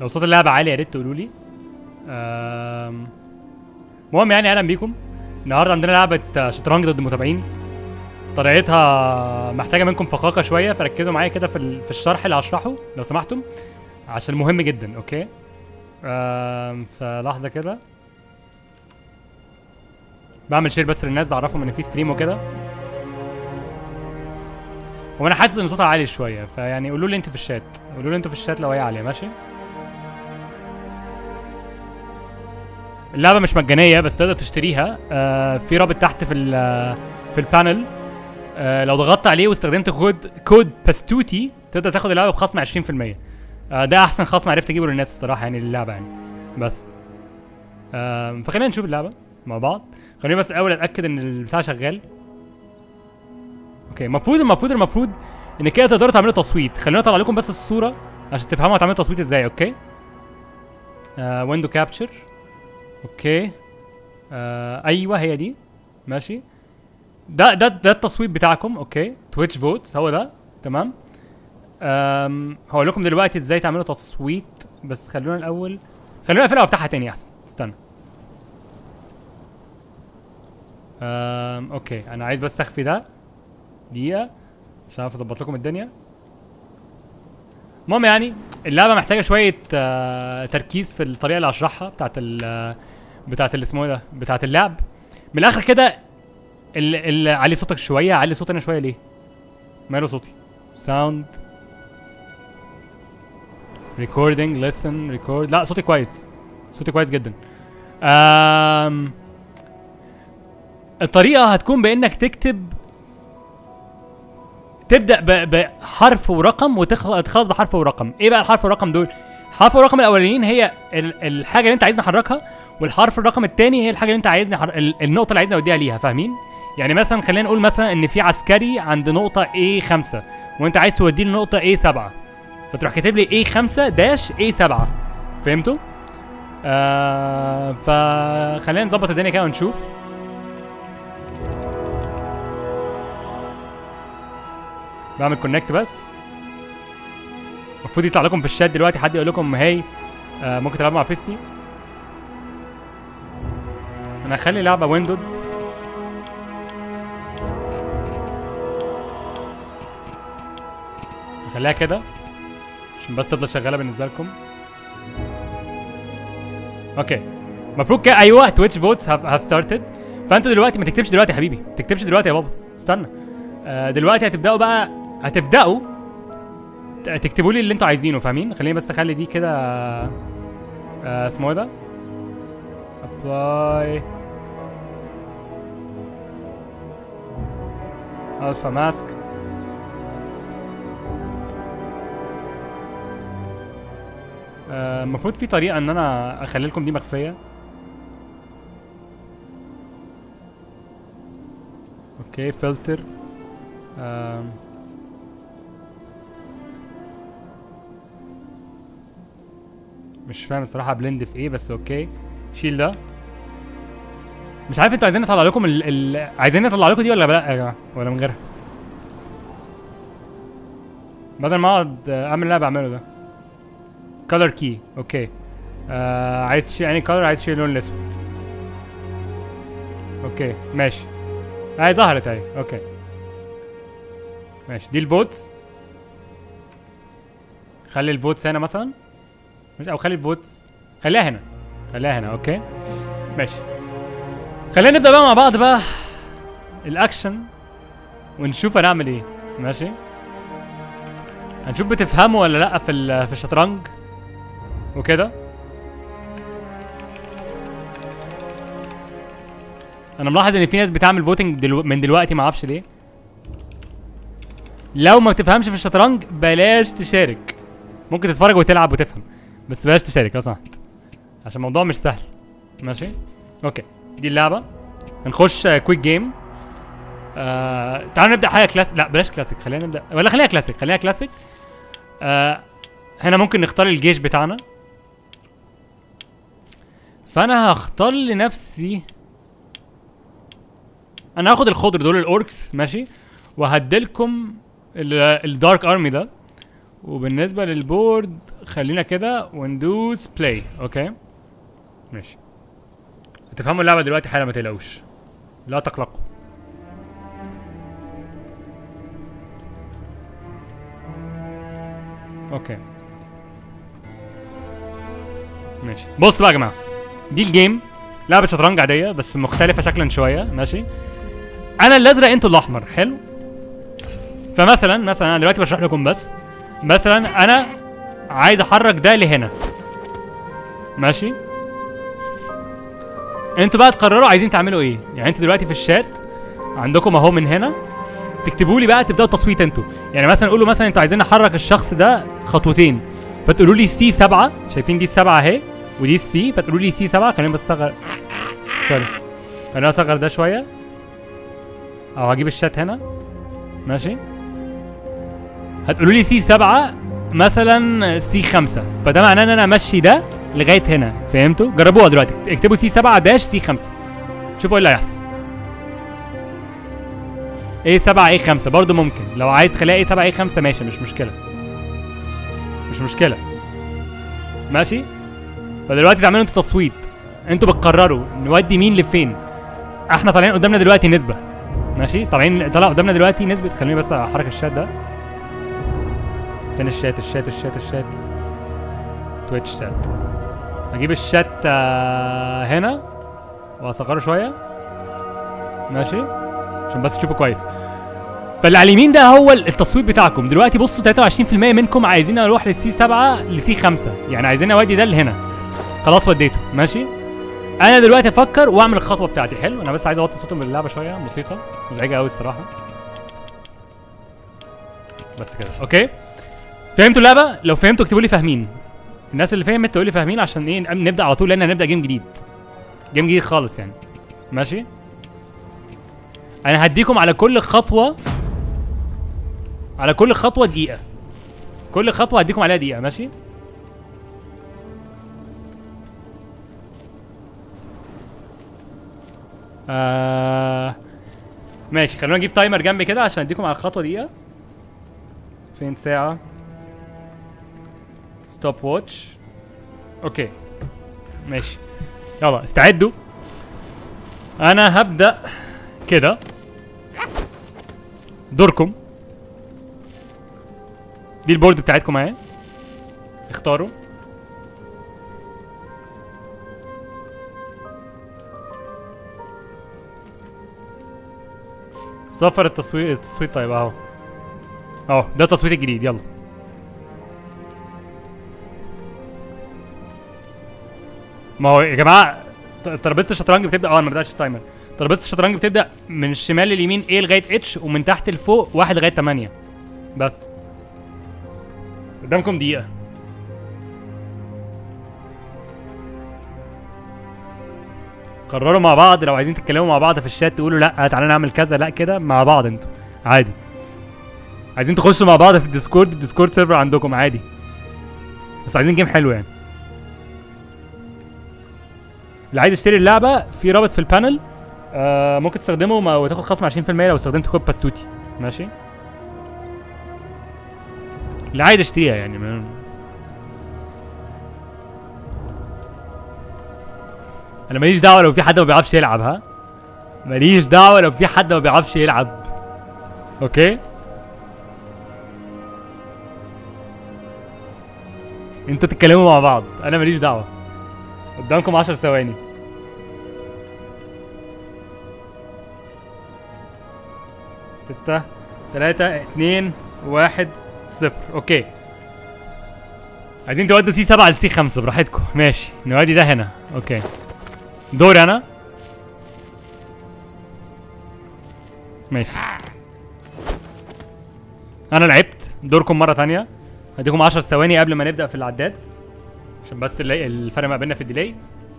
لو صوت اللعبه عالي يا ريت تقولوا لي آم، المهم يعني اهلا بيكم النهارده عندنا لعبه آه، شطرنج ضد المتابعين طريقتها محتاجه منكم فقاقه شويه فركزوا معايا كده في ال- في الشرح اللي هشرحه لو سمحتم عشان مهم جدا اوكي آم، فلحظه كده بعمل شير بس للناس بعرفهم ان في ستريم وكده وانا حاسس ان صوتها عالي شويه فيعني قولوا لي انتوا في الشات قولوا لي انتوا في الشات لو هي عاليه ماشي اللعبه مش مجانيه بس تقدر تشتريها آه في رابط تحت في ال- في البانل آه لو ضغطت عليه واستخدمت كود كود باستوتي تقدر تاخد اللعبه بخصم 20% آه ده احسن خصم عرفت اجيبه للناس الصراحه يعني للعبه يعني بس آه فخلينا نشوف اللعبه مع بعض خليني بس الاول اتاكد ان البتاع شغال اوكي المفروض المفروض المفروض ان كده تقدروا تعملوا تصويت خليني اطلع لكم بس الصوره عشان تفهموا هتعملوا تصويت ازاي اوكي آه ويندو كابتشر اوكي آه ايوه هي دي ماشي ده ده ده التصويت بتاعكم اوكي تويتش فوتس هو ده تمام أم هقول لكم دلوقتي ازاي تعملوا تصويت بس خلونا الاول خلونا اقفلها وافتحها تاني احسن استنى أم اوكي انا عايز بس اخفي ده دقيقة عشان اعرف اظبط لكم الدنيا المهم يعني اللعبة محتاجة شوية آه تركيز في الطريقة اللي هشرحها بتاعت ال بتاعت اللي اسمه ايه ده بتاعت اللعب من الاخر كده اللي, اللي علي صوتك شوية علي صوتي انا شوية ليه؟ ماله صوتي؟ ساوند ريكوردينج ليسن ريكورد لا صوتي كويس صوتي كويس جدا أم الطريقة هتكون بانك تكتب تبدأ ب- بحرف ورقم وتخلص بحرف ورقم ايه بقى الحرف والرقم دول حرف والرقم الاولانيين هي ال- الحاجة اللي انت عايز نحركها والحرف الرقم الثاني هي الحاجة اللي انت عايز نحر... ال- النقطة اللي عايز نوديها ليها فاهمين يعني مثلا خلينا نقول مثلا ان في عسكري عند نقطة A5 وانت عايز توديه لنقطة A7 فتروح كاتب لي A5 داش A7 فهمتوا؟ آه فخلينا نظبط الدنيا كده ونشوف بعمل كونكت بس المفروض يطلع لكم في الشات دلوقتي حد يقول لكم هاي آه ممكن تلعبوا مع بيستي انا هخلي لعبه ويندود هخليها كده عشان بس تفضل شغاله بالنسبه لكم اوكي المفروض كده ايوه تويتش فوتس هاف ستارتد فانتوا دلوقتي ما تكتبش دلوقتي يا حبيبي ما تكتبش دلوقتي يا بابا استنى آه دلوقتي هتبداوا بقى هتبداوا ت- تكتبوا لي اللي انتوا عايزينه فاهمين خليني بس اخلي دي كده آه اسمه ايه ده ابلاي الفا ماسك آه، المفروض في طريقة ان انا اخلي لكم دي مخفية اوكي فلتر مش فاهم الصراحة بلند في ايه بس اوكي شيل ده مش عارف انتوا عايزين نطلع لكم ال... ال... عايزين نطلع لكم دي ولا لا يا جماعة ولا من غيرها بدل ما اقعد آه، اعمل اللي انا بعمله ده كولر كي اوكي آه عايز تشيل اني كولر عايز تشيل اللون الاسود اوكي ماشي اهي ظهرت اهي اوكي ماشي دي الفوتس خلي الفوتس هنا مثلا مش او خلي الفوتس خليها هنا خليها هنا اوكي ماشي خلينا نبدا بقى مع بعض بقى الاكشن ونشوف هنعمل ايه ماشي هنشوف بتفهموا ولا لا في ال- في الشطرنج وكده انا ملاحظ ان في ناس بتعمل فوتنج دلو... من دلوقتي ما اعرفش ليه لو ما بتفهمش في الشطرنج بلاش تشارك ممكن تتفرج وتلعب وتفهم بس بلاش تشارك لو سمحت عشان الموضوع مش سهل ماشي اوكي دي اللعبه هنخش كويك جيم آه تعالوا نبدا حاجه كلاسيك لا بلاش كلاسيك خلينا نبدا ولا خليها كلاسيك خليها كلاسيك آه هنا ممكن نختار الجيش بتاعنا فانا هختار لنفسي انا هاخد الخضر دول الاوركس ماشي وهديلكم الدارك ارمي ده وبالنسبه للبورد خلينا كده وندوس بلاي اوكي ماشي هتفهموا اللعبه دلوقتي حالا ما تقلقوش لا تقلقوا اوكي ماشي بص بقى يا جماعه دي الجيم لعبه شطرنج عاديه بس مختلفه شكلا شويه ماشي انا الازرق انتوا الاحمر حلو فمثلا مثلا انا دلوقتي بشرح لكم بس مثلا انا عايز احرك ده لهنا ماشي انتوا بقى تقرروا عايزين تعملوا ايه يعني انتوا دلوقتي في الشات عندكم اهو من هنا تكتبوا لي بقى تبداوا تصويت انتوا يعني مثلا قولوا مثلا انتوا عايزين نحرك الشخص ده خطوتين فتقولوا لي سي 7 شايفين دي السبعه اهي ودي السي فتقولوا لي سي 7 خليني بس اصغر سوري خليني اصغر ده شويه او هجيب الشات هنا ماشي هتقولوا لي سي 7 مثلا سي 5 فده معناه ان انا امشي ده لغايه هنا فهمتوا جربوها دلوقتي اكتبوا سي 7 داش سي 5 شوفوا ايه اللي هيحصل ايه 7 ايه 5 برضه ممكن لو عايز تخليها ايه 7 ايه 5 ماشي مش مشكله مش مشكله ماشي فدلوقتي تعملوا انتوا تصويت انتوا بتقرروا نودي مين لفين احنا طالعين قدامنا دلوقتي نسبه ماشي طالعين طلع قدامنا دلوقتي نسبه خليني بس احرك الشات ده فين الشات الشات الشات الشات تويتش شات هجيب الشات آه، هنا واصغره شويه ماشي عشان بس تشوفوا كويس فاللي على اليمين ده هو التصويت بتاعكم دلوقتي بصوا 23% منكم عايزين اروح للسي 7 لسي 5 يعني عايزين اودي ده لهنا خلاص وديته ماشي انا دلوقتي افكر واعمل الخطوه بتاعتي حلو انا بس عايز اوطي صوتهم باللعبه شويه موسيقى مزعجه قوي الصراحه بس كده اوكي فهمتوا اللعبه لو فهمتوا اكتبوا لي فاهمين الناس اللي فهمت تقول لي فاهمين عشان ايه نبدا على طول لان هنبدا جيم جديد جيم جديد خالص يعني ماشي انا هديكم على كل خطوه على كل خطوه دقيقه كل خطوه هديكم عليها دقيقه ماشي آه ماشي خلونا نجيب تايمر جنبي كده عشان اديكم على الخطوه دقيقه فين ساعه ستوب واتش اوكي ماشي يلا استعدوا انا هبدا كده دوركم دي البورد بتاعتكم اهي اختاروا صفر التصويت التصويت طيب اهو اهو ده التصويت الجديد يلا ما هو يا جماعه ت- ترابيزه الشطرنج بتبدا اه انا ما بداتش التايمر ترابيزه الشطرنج بتبدا من الشمال لليمين A لغايه اتش ومن تحت لفوق واحد لغايه 8 بس قدامكم دقيقه قرروا مع بعض لو عايزين تتكلموا مع بعض في الشات تقولوا لا تعالى نعمل كذا لا كده مع بعض انتوا عادي عايزين تخشوا مع بعض في الديسكورد الديسكورد سيرفر عندكم عادي بس عايزين جيم حلو يعني اللي عايز يشتري اللعبه في رابط في البانل آه ممكن تستخدمه ما- وتاخد خصم 20% لو استخدمت كود باستوتي ماشي اللي عايز يشتريها يعني ما- انا ماليش دعوه لو في حد ما بيعرفش يلعب ها ماليش دعوه لو في حد ما بيعرفش يلعب اوكي انتوا تتكلموا مع بعض انا ماليش دعوه قدامكم 10 ثواني ستة تلاتة اتنين واحد صفر اوكي عايزين تودوا سي سبعة لسي خمسة براحتكم ماشي نودي ده هنا اوكي دوري انا ماشي انا لعبت دوركم مرة تانية هديكم 10 ثواني قبل ما نبدأ في العداد عشان بس نلاقي الفرق ما بيننا في الديلي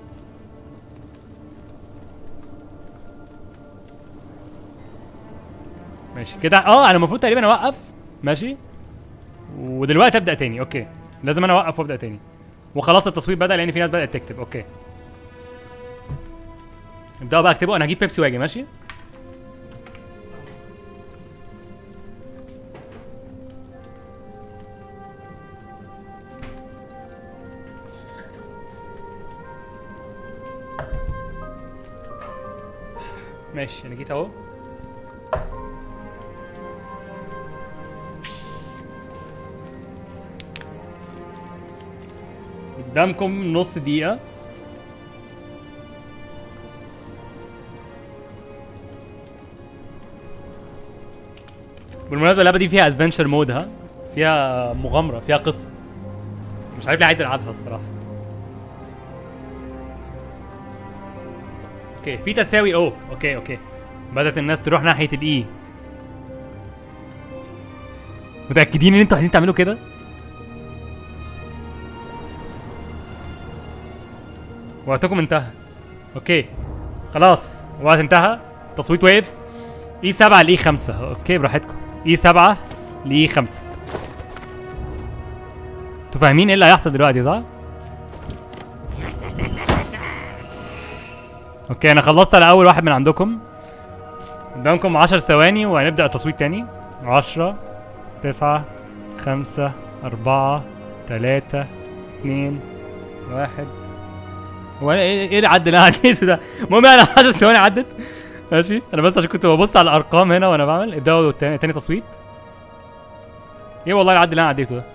ماشي كده اه انا المفروض تقريبا اوقف ماشي ودلوقتي ابدا تاني اوكي لازم انا اوقف وابدا تاني وخلاص التصويت بدا لان في ناس بدات تكتب اوكي ابداوا بقى اكتبوا انا هجيب بيبسي واجي ماشي ماشي انا جيت اهو قدامكم نص دقيقة بالمناسبة اللعبة دي فيها ادفنشر مود ها فيها مغامرة فيها قصة مش عارف ليه عايز العبها الصراحة اوكي في تساوي او اوكي اوكي بدأت الناس تروح ناحية الاي متأكدين ان انتوا عايزين تعملوا كده؟ وقتكم انتهى اوكي خلاص الوقت انتهى التصويت وقف اي 7 لاي 5 اوكي براحتكم اي 7 لاي 5 انتوا فاهمين ايه اللي هيحصل دلوقتي صح؟ اوكي انا خلصت على اول واحد من عندكم قدامكم 10 ثواني وهنبدأ التصويت تاني 10 9 5 4 3 2 1 هو أنا ايه ايه اللي عدى اللي انا عديته ده المهم يعني 10 ثواني عدت ماشي انا بس عشان كنت ببص على الارقام هنا وانا بعمل ابداوا تاني, تاني تصويت ايه والله العد اللي انا عديته ده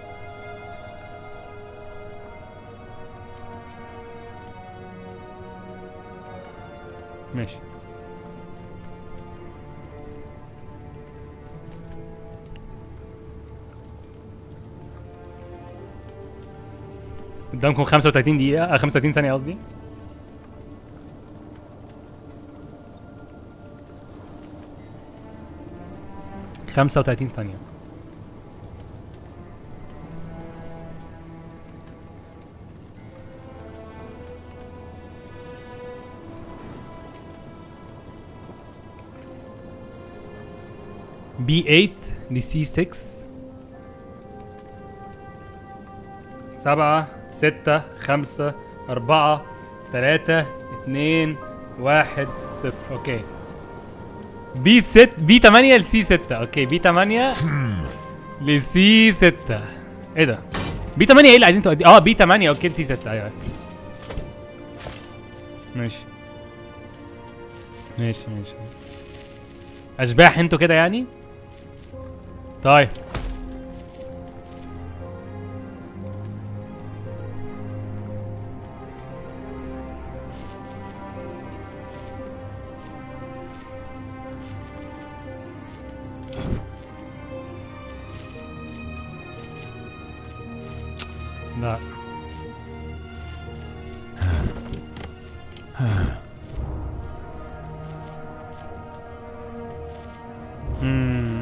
ماشي قدامكم 35 دقيقة آه 35 ثانية قصدي خمسة وتلاتين ثانية بي 8 لسي 6 سبعة ستة خمسة أربعة تلاتة اتنين واحد صفر أوكي بي ست بي تمانية لسي ستة أوكي بي تمانية لسي ستة إيه ده؟ بي تمانية إيه اللي عايزين تودي؟ أه بي تمانية أوكي لسي ستة أيوه ماشي ماشي ماشي أشباح انتوا كده يعني؟ طيب لا مم.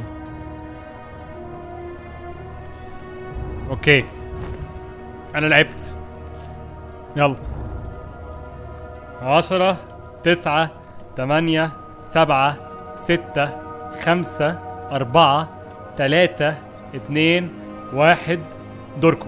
اوكي انا لعبت يلا عشرة تسعة تمانية سبعة ستة خمسة أربعة تلاتة اتنين واحد دوركم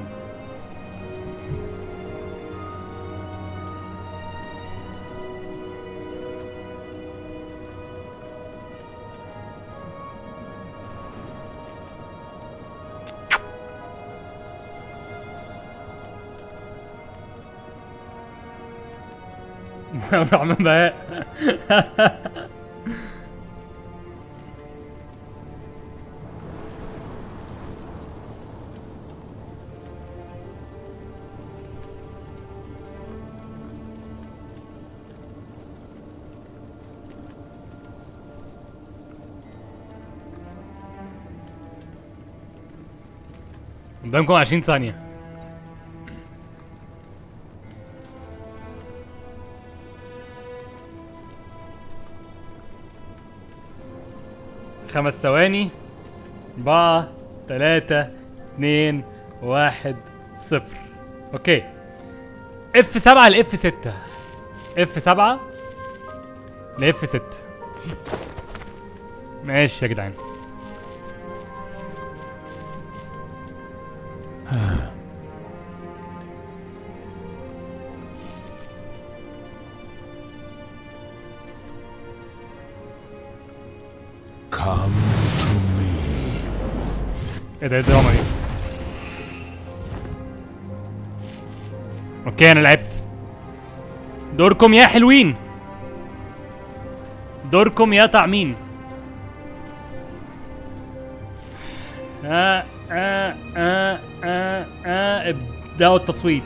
الرحمن بهاء قدامكم 20 ثانية خمس ثواني أربعة تلاتة اتنين واحد صفر أوكي اف سبعة لاف ستة اف سبعة لاف ستة ماشي يا جدعان Come to me. ايه ده ايه الدراما دي اوكي انا لعبت دوركم يا حلوين دوركم يا تعمين آه آه آه آه آه ابدأوا التصويت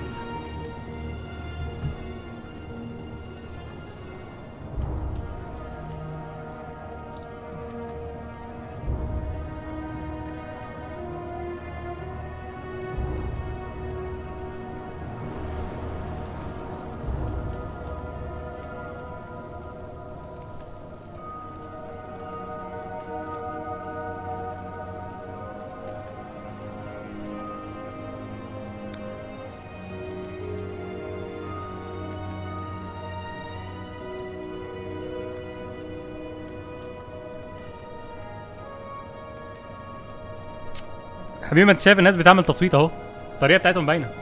حبيبي ما انت شايف الناس بتعمل تصويت اهو الطريقه بتاعتهم باينه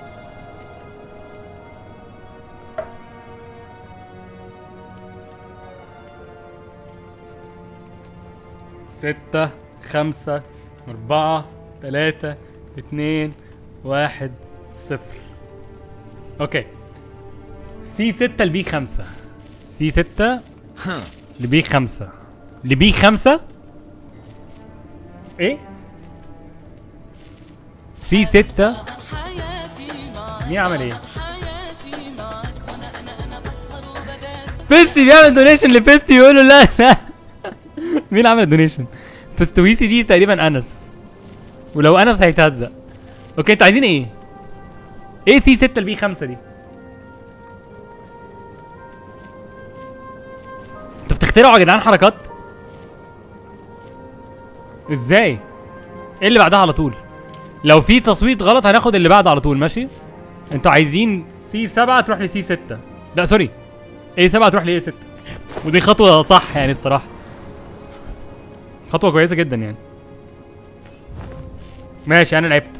ستة خمسة أربعة تلاتة اتنين واحد صفر اوكي سي ستة لبي خمسة سي ستة لبي خمسة لبي خمسة ايه سي 6 مين عمل ايه؟ فيستي بيعمل دونيشن لفيستي يقول له لا لا مين عمل الدونيشن؟ فستويسي دي تقريبا انس ولو انس هيتهزق اوكي انتوا عايزين ايه؟ ايه سي 6 البي 5 دي؟ انتوا بتخترعوا يا جدعان حركات؟ ازاي؟ ايه اللي بعدها على طول؟ لو في تصويت غلط هناخد اللي بعده على طول ماشي انتوا عايزين سي 7 تروح لسي 6 لا سوري اي 7 تروح لاي 6 ودي خطوه صح يعني الصراحه خطوه كويسه جدا يعني ماشي انا لعبت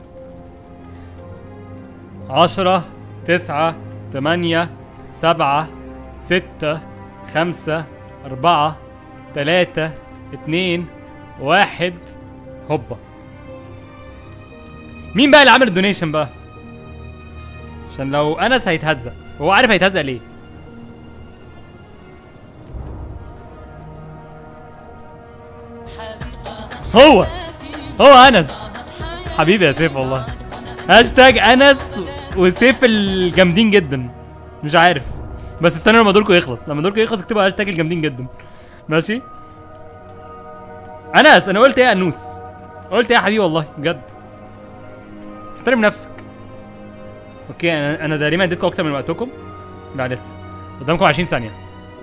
10 9 8 7 6 5 4 3 2 1 هوبا مين بقى اللي عمل الدونيشن بقى؟ عشان لو انس هيتهزق هو عارف هيتهزق ليه هو هو انس حبيبي يا سيف والله هاشتاج انس وسيف الجامدين جدا مش عارف بس استنوا لما دوركم يخلص لما دوركم يخلص اكتبوا هاشتاج الجامدين جدا ماشي انس انا قلت ايه يا انوس قلت ايه يا حبيبي والله بجد احترم نفسك اوكي انا انا تقريبا اديتكم اكتر من وقتكم لا لسه قدامكم 20 ثانيه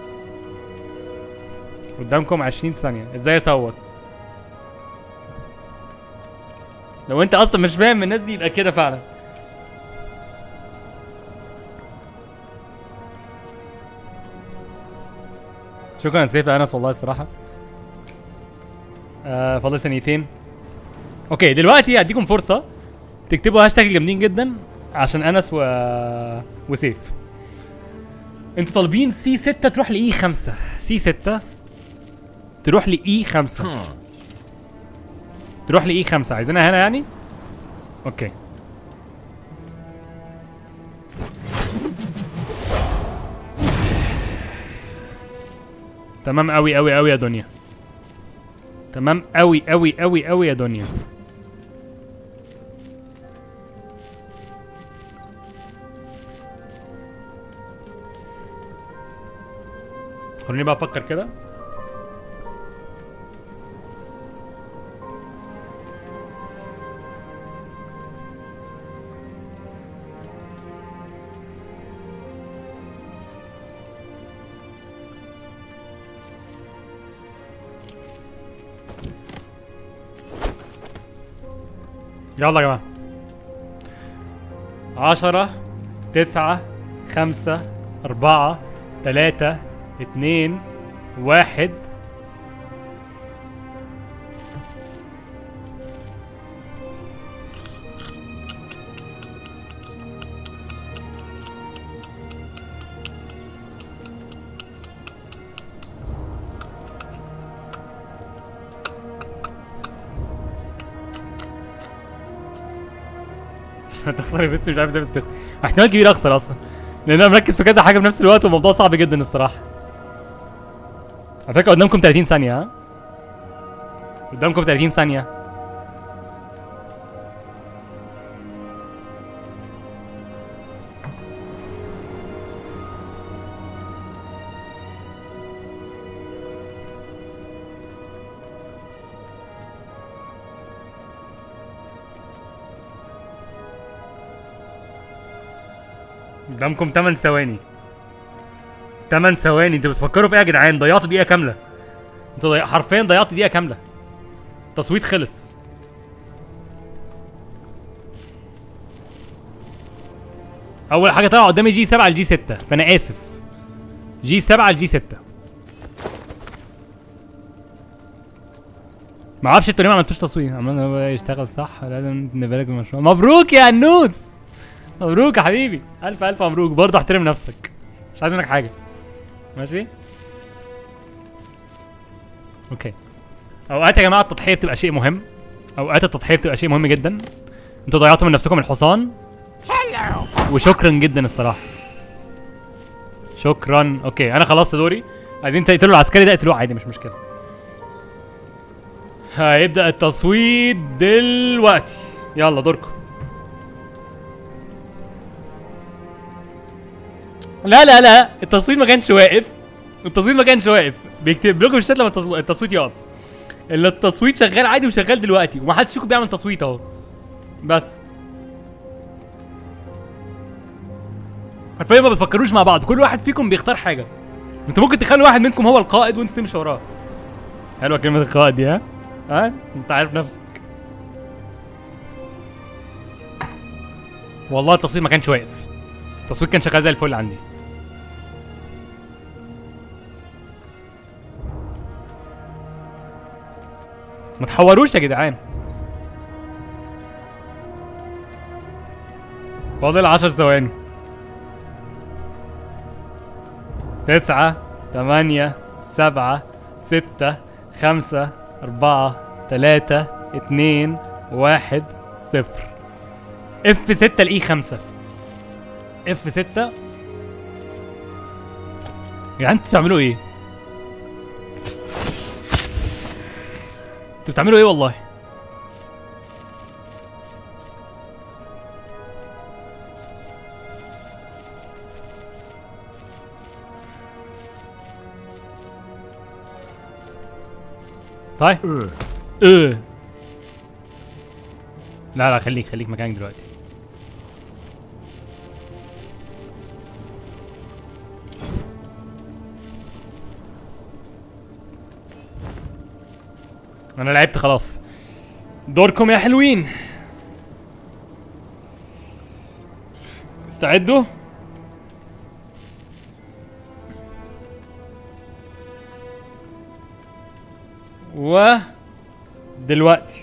قدامكم 20 ثانيه ازاي اصوت لو انت اصلا مش فاهم الناس دي يبقى كده فعلا شكرا يا سيف انس والله الصراحه آه فاضل ثانيتين اوكي دلوقتي هديكم فرصه تكتبوا هاشتاج الجامدين جدا عشان انس و... وسيف انتوا طالبين سي 6 تروح لاي 5 سي 6 تروح لاي 5 تروح لاي 5 عايزينها هنا يعني اوكي تمام قوي قوي قوي يا دنيا تمام قوي قوي قوي قوي يا دنيا خليني بقى افكر كده يلا يا جماعة عشرة تسعة خمسة أربعة تلاتة اتنين واحد هتخسر يا بس مش عارف ازاي بس تخسر احتمال كبير اخسر اصلا لان انا مركز في كذا حاجه في نفس الوقت والموضوع صعب جدا الصراحه على فكره قدامكم 30 ثانيه ها قدامكم 30 ثانيه قدامكم 8 ثواني 8 ثواني انتوا بتفكروا في ايه يا جدعان ضيعتوا دقيقه كامله انتوا ضيع... حرفيا ضيعتوا دقيقه كامله التصويت خلص اول حاجه طلع قدامي جي 7 لجي 6 فانا اسف جي 7 لجي 6 ما اعرفش انتوا ليه ما عملتوش تصويت عمال بقى يشتغل صح لازم نبارك بالمشروع مبروك يا انوس مبروك يا حبيبي الف الف مبروك برضه احترم نفسك مش عايز منك حاجه ماشي اوكي اوقات يا جماعه التضحيه بتبقى شيء مهم اوقات التضحيه بتبقى شيء مهم جدا انتوا ضيعتوا من نفسكم الحصان وشكرا جدا الصراحه شكرا اوكي انا خلصت دوري عايزين تقتلوا العسكري ده اقتلوه عادي مش مشكله هيبدا التصويت دلوقتي يلا دوركم لا لا لا التصويت ما كانش واقف التصويت ما كانش واقف بيكتب لكم في الشات لما التص- التصويت يقف الا التصويت شغال عادي وشغال دلوقتي ومحدش فيكم بيعمل تصويت اهو بس حرفيا ما بتفكروش مع بعض كل واحد فيكم بيختار حاجه انتوا ممكن تخلوا واحد منكم هو القائد وانتوا تمشوا وراه حلوه كلمه القائد دي ها ها انت عارف نفسك والله التصويت ما كانش واقف التصويت كان شغال زي الفل عندي ما تحوروش يا جدعان فاضل عشر ثواني تسعة تمانية سبعة ستة خمسة أربعة تلاتة اتنين واحد صفر اف ستة لإي خمسة اف 6 يا جدعان انتوا بتعملوا ايه؟ انتوا بتعملوا ايه والله؟ طيب ايه لا لا خليك خليك مكانك دلوقتي انا لعبت خلاص دوركم يا حلوين استعدوا و دلوقتي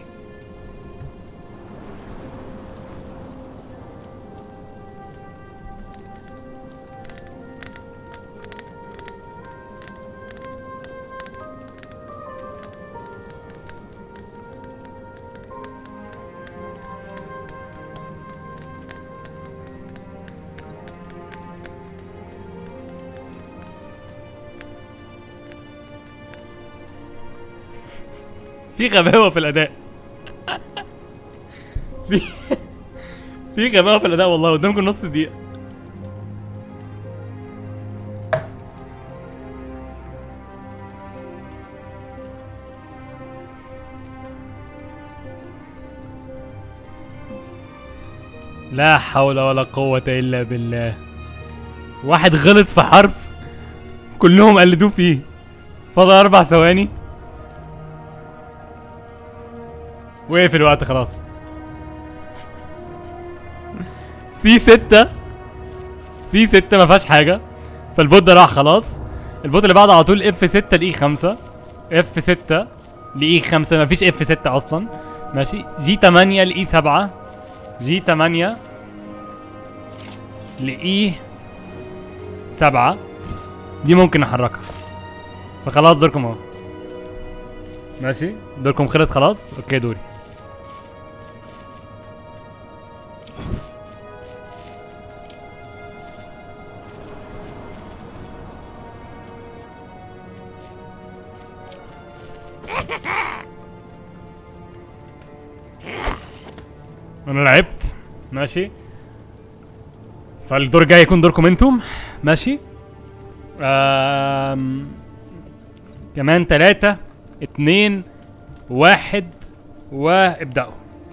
في غباوة في الأداء في في غباوة في الأداء والله قدامكم نص دقيقة لا حول ولا قوة إلا بالله واحد غلط في حرف كلهم قلدوه فيه فاضل أربع ثواني وقف الوقت خلاص سي 6 سي 6 ما فيهاش حاجه فالبوت ده راح خلاص البوت اللي بعده على طول اف 6 لاي 5 اف 6 لاي 5 ما فيش اف 6 اصلا ماشي جي 8 لاي 7 جي 8 لاي 7 دي ممكن نحركها فخلاص دوركم اهو ماشي دوركم خلص خلاص اوكي دوري انا لعبت ماشي فالدور الجاي يكون دوركم انتم ماشي آم... كمان تلاتة اتنين واحد وابدأوا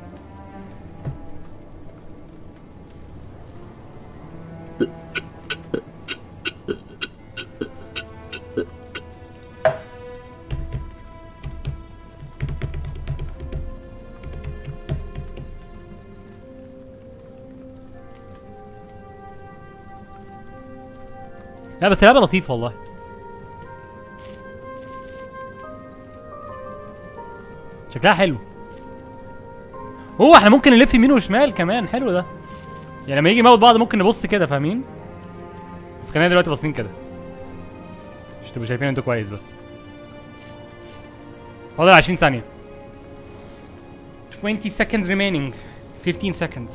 لا بس لعبة لطيفة والله شكلها حلو هو احنا ممكن نلف يمين وشمال كمان حلو ده يعني لما يجي يموت بعض ممكن نبص كده فاهمين بس خلينا دلوقتي باصين كده عشان تبقوا شايفين انتوا كويس بس فاضل 20 ثانية 20 seconds remaining 15 seconds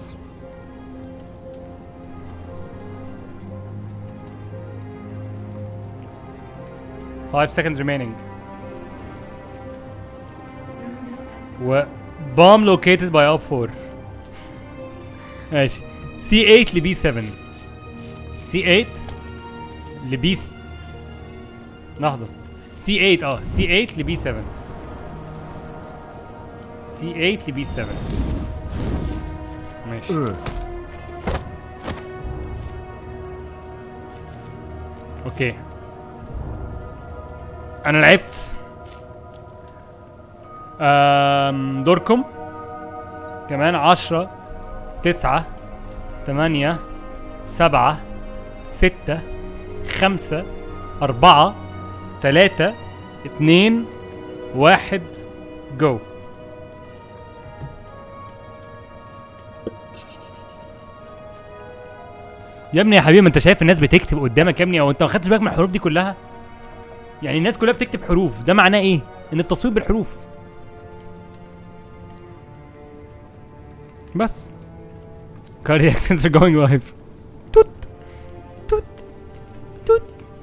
Five seconds remaining. و bomb located by up 4 ماشي C8 ل B7 C8 ل B س- لحظة C8 اه C8 ل B7 C8 ل B7 ماشي اوكي انا لعبت أم دوركم كمان عشرة تسعة تمانية سبعة ستة خمسة أربعة تلاتة اتنين واحد جو يا ابني يا حبيبي ما انت شايف الناس بتكتب قدامك يا ابني او انت ما خدتش بالك من الحروف دي كلها يعني الناس كلها بتكتب حروف ده معناه ايه ان التصوير بالحروف بس cardiac sensor going live توت توت توت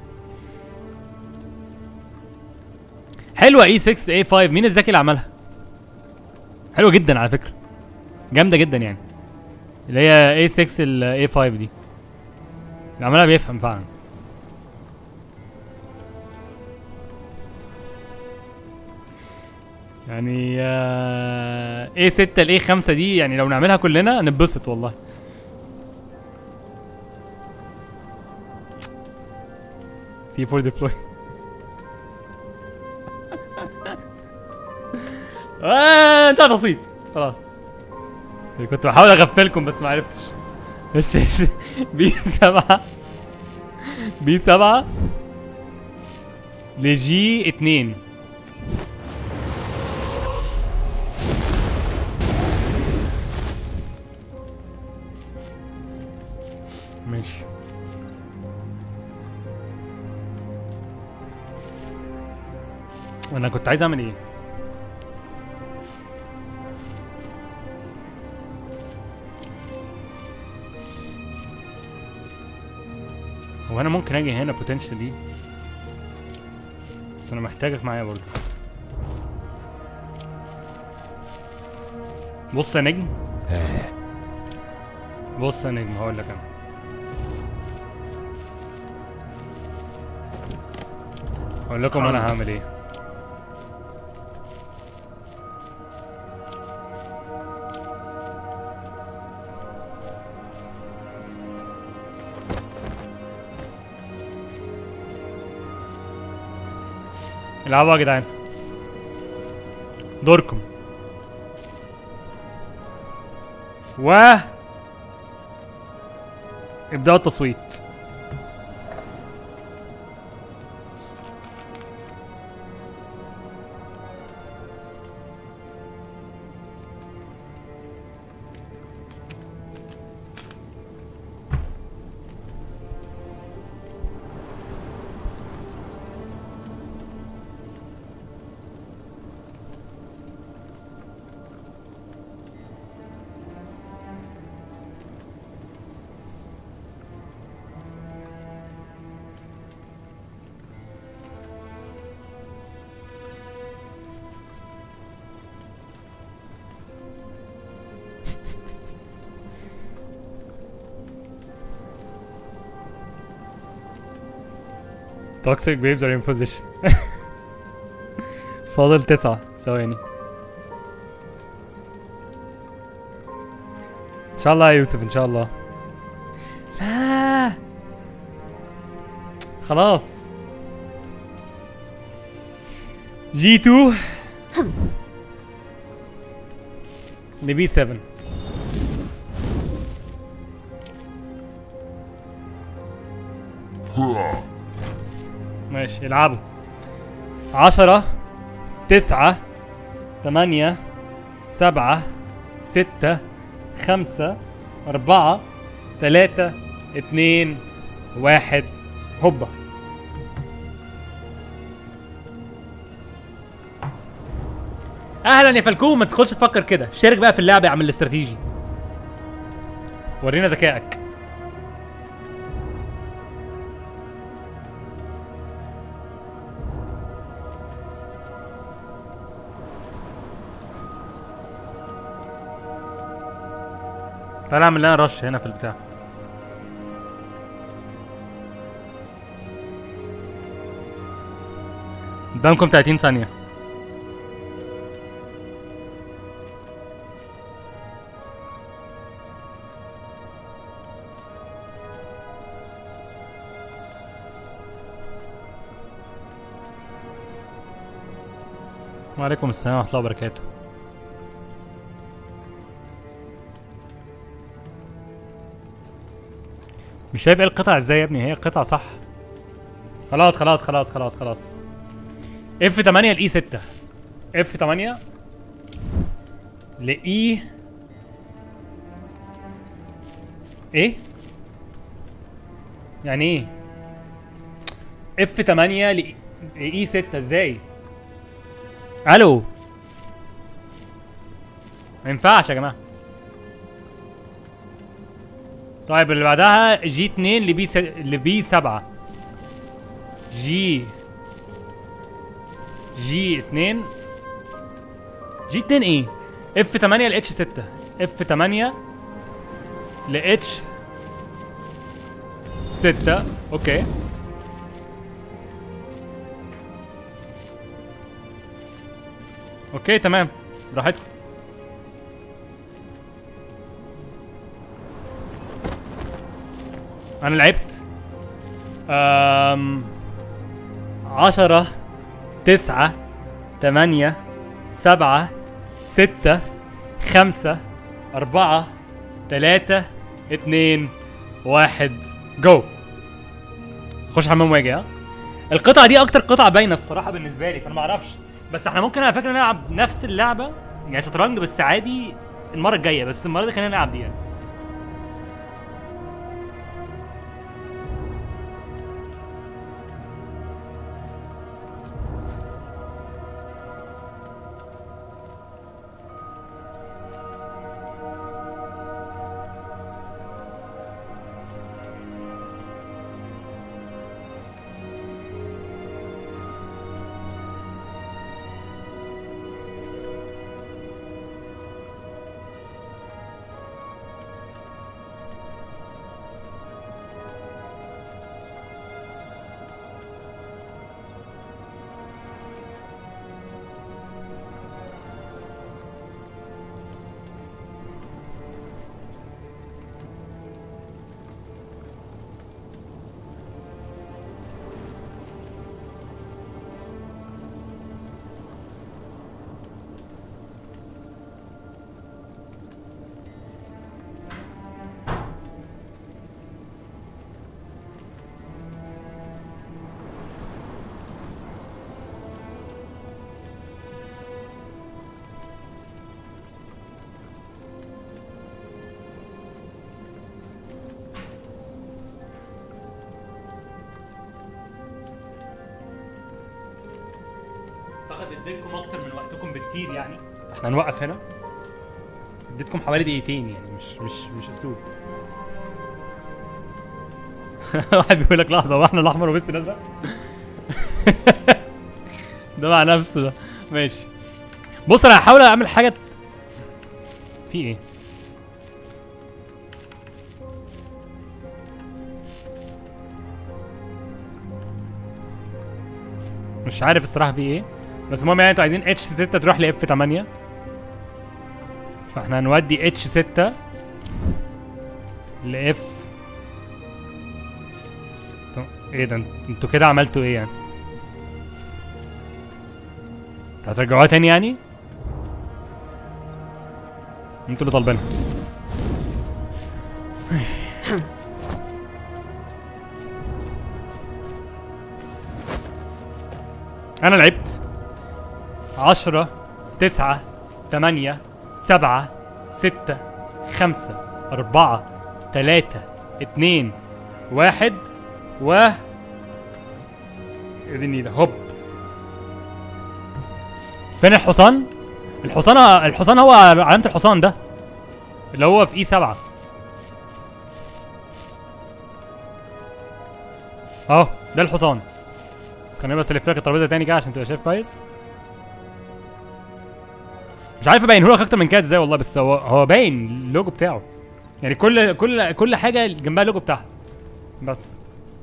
حلوه اي 6 اي 5 مين الذكي اللي عملها حلوه جدا على فكره جامده جدا يعني اللي هي اي 6 الاي 5 دي اللي عملها بيفهم فعلا يعني ايه 6 لايه 5 دي يعني لو نعملها كلنا نتبسط والله سي 4 ديبلوي آه انتهى تصويت خلاص كنت بحاول اغفلكم بس ما عرفتش ايش ايش بي 7 بي 7 لجي 2 ماشي وانا كنت عايز اعمل ايه هو انا ممكن اجي هنا بوتنشالي بس انا محتاجك معايا برضه بص يا نجم بص يا نجم هقول لك انا اقول لكم انا هعمل ايه العبوا يا جدعان دوركم و ابدأوا التصويت توكسيك بيبز ار ان بوزيشن فاضل تسعة ثواني ان شاء الله يا يوسف ان شاء الله لا خلاص جي 2 لبي 7 ماشي العبوا عشرة تسعة ثمانية سبعة ستة خمسة أربعة ثلاثة اتنين واحد هوبا اهلا يا فالكون ما تدخلش تفكر كده شارك بقى في اللعبه يا عم الاستراتيجي ورينا ذكائك تعال اعمل لنا رش هنا في البتاع قدامكم 30 ثانية وعليكم السلام ورحمة الله وبركاته مش شايف ايه القطع ازاي يا ابني هي القطع صح خلاص خلاص خلاص خلاص خلاص اف 8 لاي 6 اف 8 لاي ايه يعني ايه اف 8 لاي 6 ازاي الو ما ينفعش يا جماعه طيب اللي بعدها جي 2 لبي س... لبي 7 جي جي 2 جي 2 ايه اف 8 ل اتش 6 اف 8 ل اتش 6 اوكي اوكي تمام براحتكم انا لعبت أم عشرة تسعة تمانية سبعة ستة خمسة أربعة تلاتة اتنين واحد جو خش حمام واجي ها القطعة دي أكتر قطعة باينة الصراحة بالنسبة لي فأنا معرفش بس احنا ممكن على فكرة نلعب نفس اللعبة يعني شطرنج بس عادي المرة الجاية بس المرة دي خلينا نلعب دي يعني اعتقد اديتكم اكتر من وقتكم بكتير يعني احنا هنوقف هنا اديتكم حوالي دقيقتين يعني مش مش مش اسلوب واحد بيقول لك لحظه هو احنا الاحمر وبست الازرق ده مع نفسه ده ماشي بص انا هحاول اعمل حاجه في ايه مش عارف الصراحه في ايه بس المهم يعني انتوا عايزين اتش 6 تروح ل اف 8 فاحنا هنودي اتش 6 ل اف ايه ده انتوا كده عملتوا ايه يعني انتوا هترجعوها تاني يعني انتوا اللي طالبينها انا لعبت عشرة تسعة تمانية سبعة ستة خمسة أربعة تلاتة اتنين واحد و ايه دي النيلة هوب فين الحصان؟ الحصان الحصان هو علامة الحصان ده اللي هو في اي سبعة اهو ده الحصان بس خليني بس الف لك الترابيزه تاني كده عشان تبقى شايف كويس مش عارف ابينه لك اكتر من كده ازاي والله بس هو هو باين اللوجو بتاعه يعني كل كل كل حاجه جنبها اللوجو بتاعها بس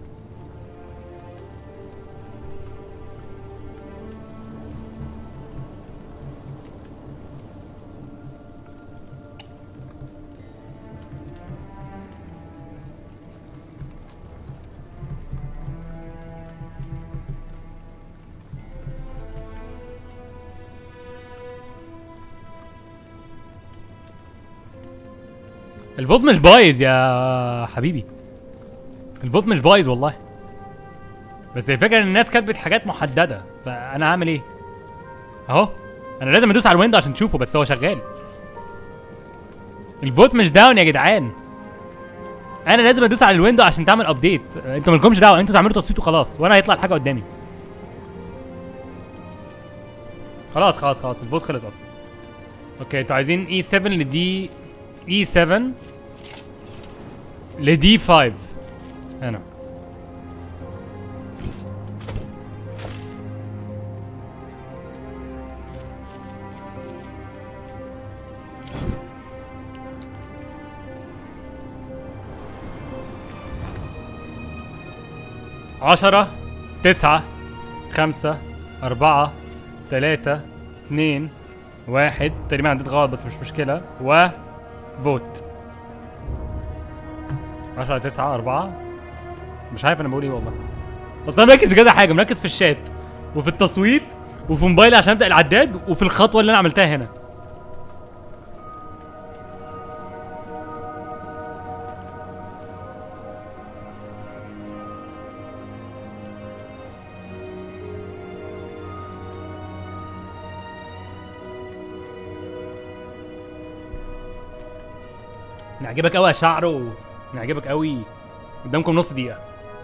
الفولت مش بايظ يا حبيبي الفولت مش بايظ والله بس الفكره ان الناس كاتبت حاجات محدده فانا هعمل ايه اهو انا لازم ادوس على الويندو عشان تشوفه بس هو شغال الفوت مش داون يا جدعان انا لازم ادوس على الويندو عشان تعمل ابديت انتوا مالكمش دعوه انتوا تعملوا تصويت وخلاص وانا هيطلع الحاجه قدامي خلاص خلاص خلاص الفوت خلص اصلا اوكي انتوا عايزين اي 7 لدي اي 7 لدي 5 هنا عشرة تسعة خمسة أربعة تلاتة اتنين واحد تقريبا عديت غلط بس مش مشكلة و فوت عشرة تسعة أربعة مش عارف أنا بقول إيه والله بس أنا مركز في كذا حاجة مركز في الشات وفي التصويت وفي موبايلي عشان أبدأ العداد وفي الخطوة اللي أنا عملتها هنا نعجبك قوي يا شعره نعجبك قوي قدامكم نص دقيقة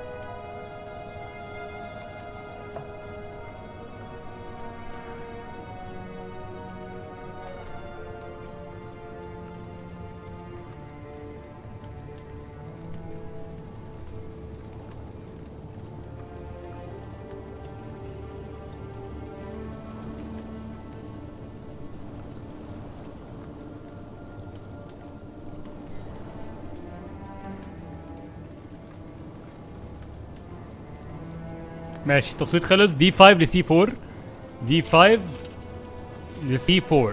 ماشي التصويت خلص دي 5 لسي 4 دي 5 لسي 4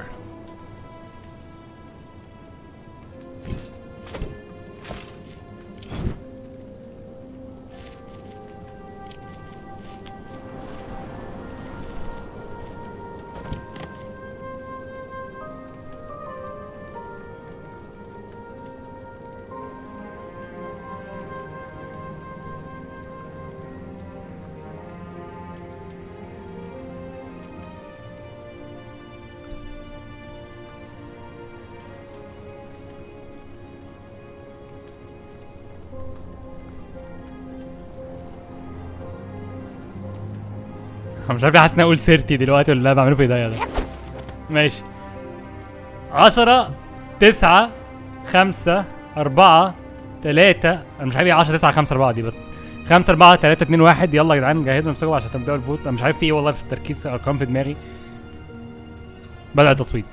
انا مش عارف حاسس اني اقول سيرتي دلوقتي ولا لا بعمله في ايديا ده ماشي عشرة تسعة خمسة أربعة تلاتة أنا مش عارف ايه 10 9 5 4 دي بس 5 4 3 2 1 يلا يا جدعان جهزوا نفسكم عشان تبدأوا الفوت أنا مش عارف في ايه والله في التركيز أرقام في دماغي بدأ التصويت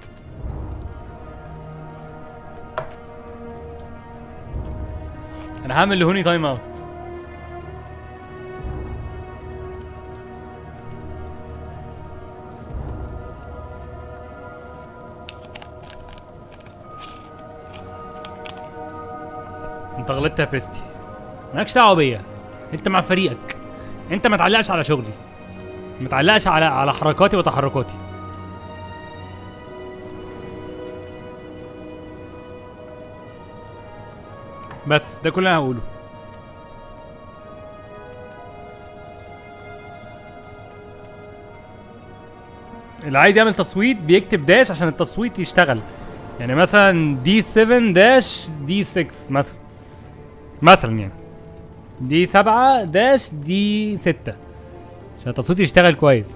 أنا هعمل لهوني تايم أوت انت غلطت يا بيستي مالكش دعوه بيا انت مع فريقك انت ما تعلقش على شغلي ما تعلقش على على حركاتي وتحركاتي بس ده كل اللي انا هقوله اللي عايز يعمل تصويت بيكتب داش عشان التصويت يشتغل يعني مثلا دي 7 داش دي 6 مثلا مثلا يعني دي 7 داش دي 6 عشان التصويت يشتغل كويس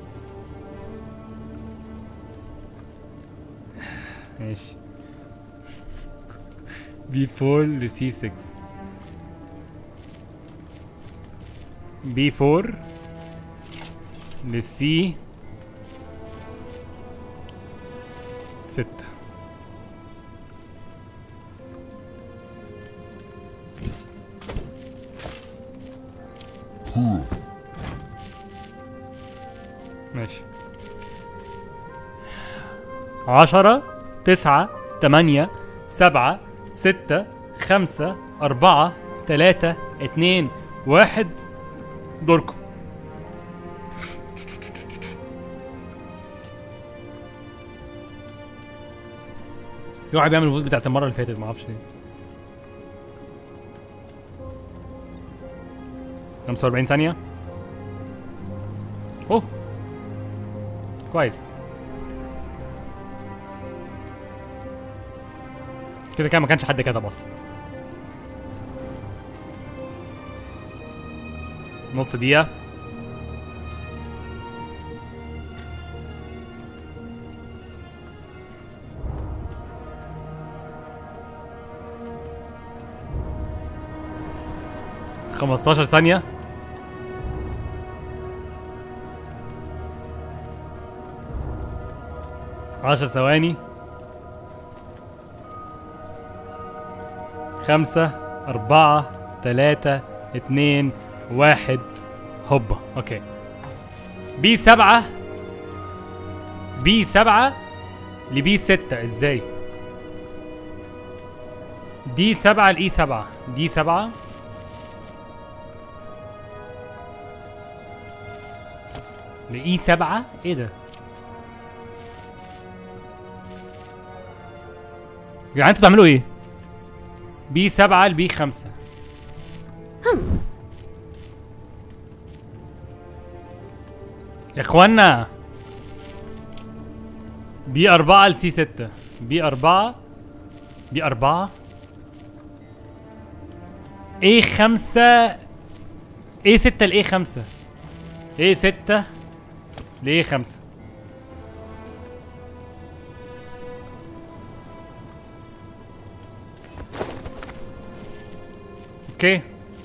ماشي بي 4 ل سي 6 بي 4 لسي 6 ماشي عشرة تسعة تمانية سبعة ستة خمسة أربعة تلاتة اتنين واحد دوركم في واحد بيعمل الفوز بتاعت المرة اللي فاتت معرفش ليه 45 ثانية اوه كويس كده كده ما كانش حد كتب اصلا نص دقيقة خمستاشر ثانية عشر ثواني خمسة أربعة تلاتة اتنين واحد هوبا أوكي بي سبعة بي سبعة لبي ستة ازاي دي سبعة لإي سبعة دي سبعة لإي سبعة ايه ده يا جدعان انتوا بتعملوا ايه؟ بي سبعة لبي خمسة يا اخوانا بي أربعة لسي ستة بي أربعة بي أربعة ايه خمسة ايه ستة لايه خمسة ايه ستة لايه خمسة اوكي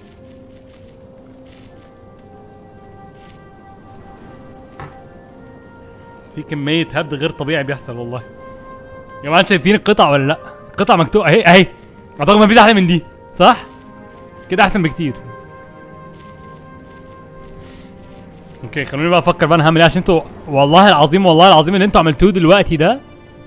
في كمية هبد غير طبيعي بيحصل والله يا جماعة انتوا شايفين القطع ولا لا؟ القطع مكتوبة اهي اهي اعتقد مفيش احلى من دي صح؟ كده احسن بكتير اوكي خلوني بقى افكر بقى انا هعمل ايه عشان انتوا والله العظيم والله العظيم اللي انتوا عملتوه دلوقتي ده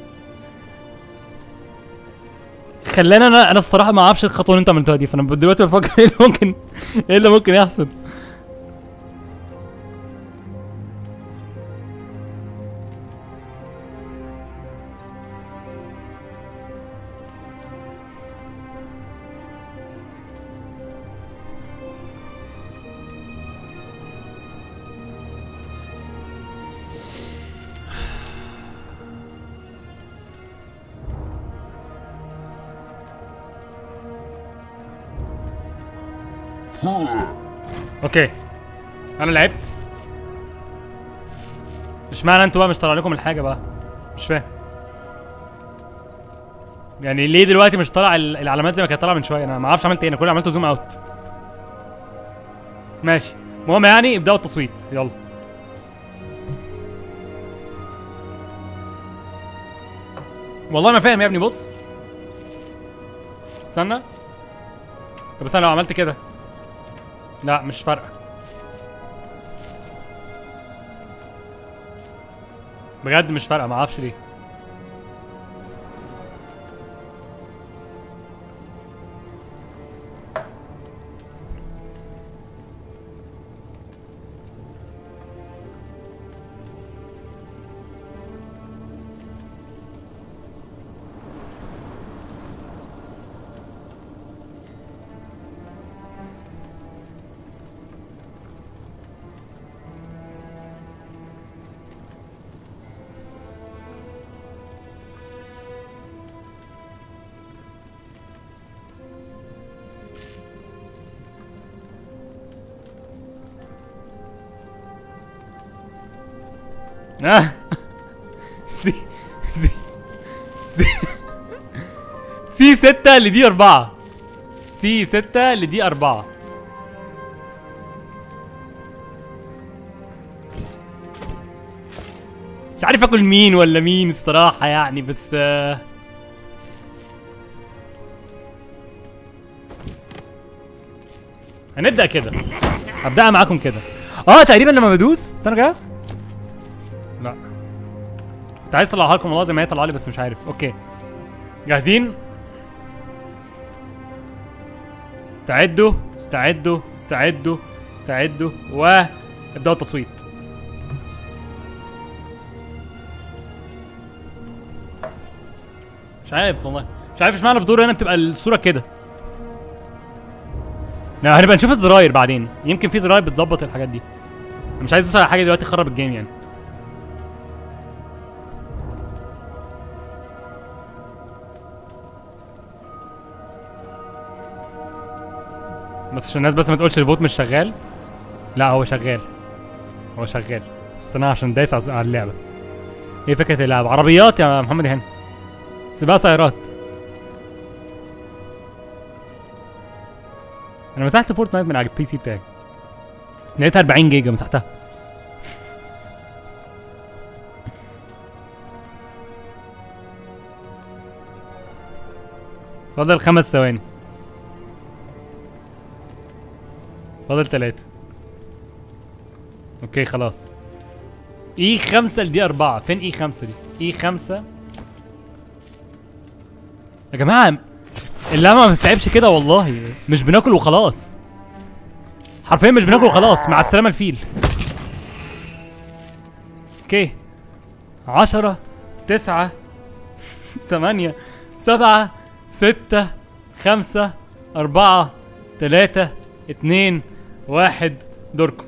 خلاني انا انا الصراحه ما اعرفش الخطوه اللي انتوا عملتوها دي فانا دلوقتي بفكر ايه اللي ممكن ايه اللي ممكن يحصل اوكي انا لعبت اشمعنى انتوا بقى مش طالع لكم الحاجه بقى مش فاهم يعني ليه دلوقتي مش طالع ال- العلامات زي ما كانت طالعه من شويه انا ما اعرفش عملت ايه انا كل اللي عملته زوم اوت ماشي المهم يعني ابداوا التصويت يلا والله ما فاهم يا ابني بص استنى طب استنى لو عملت كده لا مش فارقه بجد مش فارقه ما اعرفش ليه آه. سي سي سي سي 6 لدي 4 سي 6 لدي 4 مش عارف اكل مين ولا مين الصراحة يعني بس آه هنبدأ كده هبدأها معاكم كده اه تقريبا لما بدوس استنى كده لا كنت عايز اطلعها لكم والله زي ما هي طلع لي بس مش عارف اوكي جاهزين استعدوا استعدوا استعدوا استعدوا وابدأوا التصويت مش عارف والله مش عارف اشمعنى في دور هنا بتبقى الصورة كده لا هنبقى نشوف الزراير بعدين يمكن في زراير بتظبط الحاجات دي أنا مش عايز ادوس على حاجه دلوقتي تخرب الجيم يعني بس عشان الناس بس ما تقولش الفوت مش شغال لا هو شغال هو شغال بس انا عشان دايس على على اللعبه ايه فكره اللعبه عربيات يا محمد هاني سباق سيارات انا مسحت فورتنايت من على البي سي بتاعي لقيتها 40 جيجا مسحتها فاضل خمس ثواني فاضل ثلاثة اوكي خلاص اي خمسة لدي أربعة فين اي خمسة دي؟ اي خمسة يا جماعة اللعبة ما بتتعبش كده والله مش بناكل وخلاص حرفيا مش بناكل وخلاص مع السلامة الفيل اوكي عشرة تسعة تمانية سبعة ستة خمسة أربعة تلاتة اتنين واحد دوركم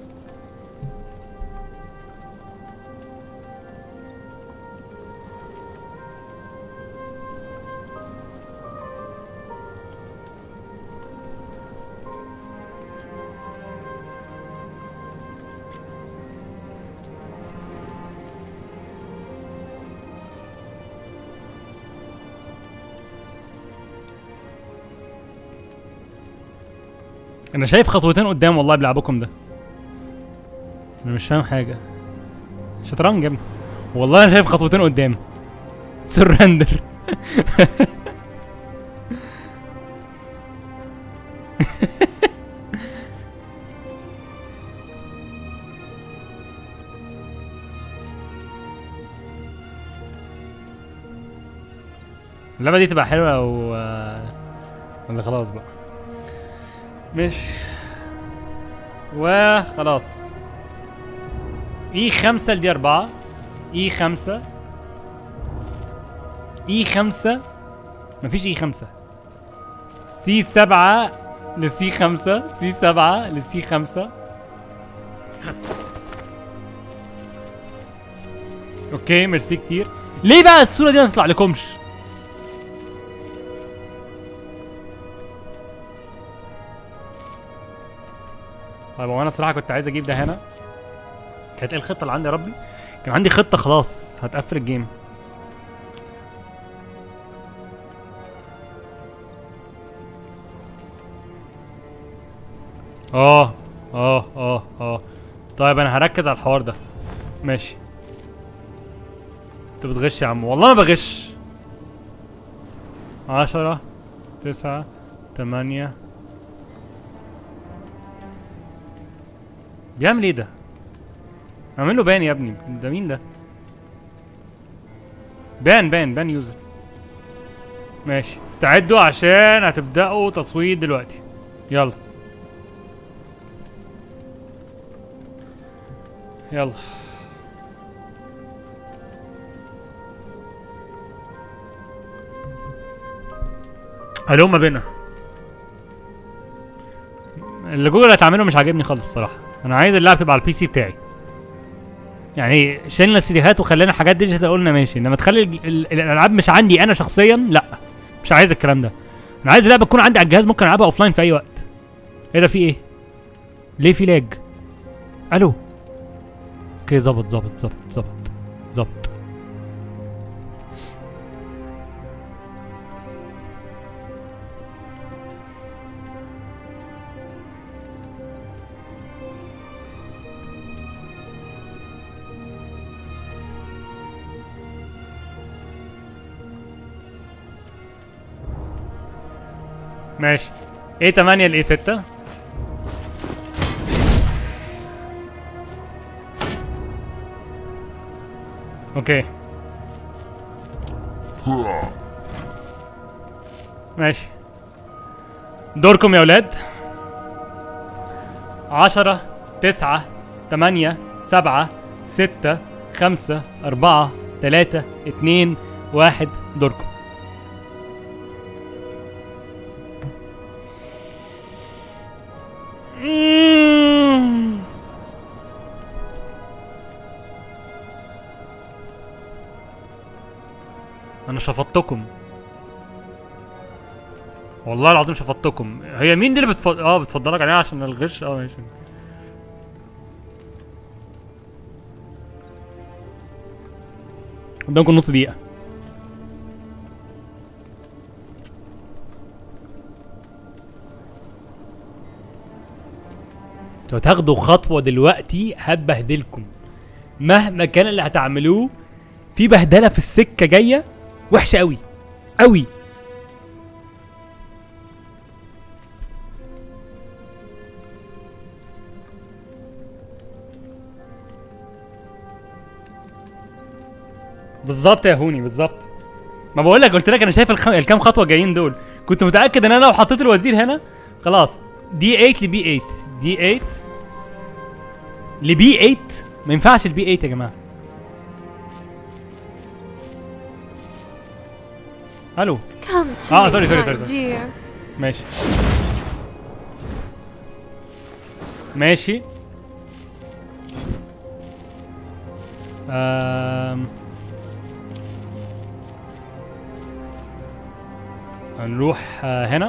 انا شايف خطوتين قدام والله بلعبكم ده انا مش فاهم حاجه شطرنج يا ابني والله انا شايف خطوتين قدام سرندر اللعبه دي تبقى حلوه او ولا خلاص بقى ماشي وخلاص اي خمسة لدي أربعة اي خمسة اي خمسة مفيش اي خمسة سي سبعة لسي خمسة سي سبعة لسي خمسة اوكي ميرسي كتير ليه بقى الصورة دي ما تطلع لكمش؟ طيب هو انا الصراحه كنت عايز اجيب ده هنا كانت ايه الخطه اللي عندي يا ربي كان عندي خطه خلاص هتقفل الجيم اه اه اه اه طيب انا هركز على الحوار ده ماشي انت بتغش يا عم والله ما بغش عشرة تسعة تمانية بيعمل ايه ده؟ اعمل له بان يا ابني ده مين ده؟ بان بان بان يوزر ماشي استعدوا عشان هتبدأوا تصويت دلوقتي يلا يلا هلوم بينا اللي جوجل هتعمله مش عاجبني خالص الصراحه انا عايز اللعبه تبقى على البي سي بتاعي يعني شلنا السيديهات وخلينا حاجات ديجيتال قلنا ماشي انما تخلي ال- ال- الالعاب مش عندي انا شخصيا لا مش عايز الكلام ده انا عايز اللعبه تكون عندي على الجهاز ممكن العبها اوفلاين في اي وقت ايه ده في ايه ليه في لاج الو اوكي ظبط ظبط ظبط ظبط بالظبط ماشي ايه 8 لايه 6 اوكي ماشي دوركم يا ولاد عشرة تسعة تمانية سبعة ستة خمسة أربعة تلاتة اتنين واحد دوركم مم. انا شفطتكم والله العظيم شفطتكم هي مين دي اللي بتفضل اه بتفضلك عليها عشان الغش اه ماشي قدامكم نص دقيقة لو تاخدوا خطوة دلوقتي هتبهدلكم مهما كان اللي هتعملوه في بهدلة في السكة جاية وحشة قوي قوي بالظبط يا هوني بالظبط ما بقول لك قلت لك انا شايف الخ... الكام خطوه جايين دول كنت متاكد ان انا لو حطيت الوزير هنا خلاص دي 8 لبي 8 دي 8 لبي 8 ما ينفعش البي 8 يا جماعه الو Come to Ah, me, sorry, sorry, my sorry, sorry. dear. ماشي ماشي أم... هنروح آه، هنا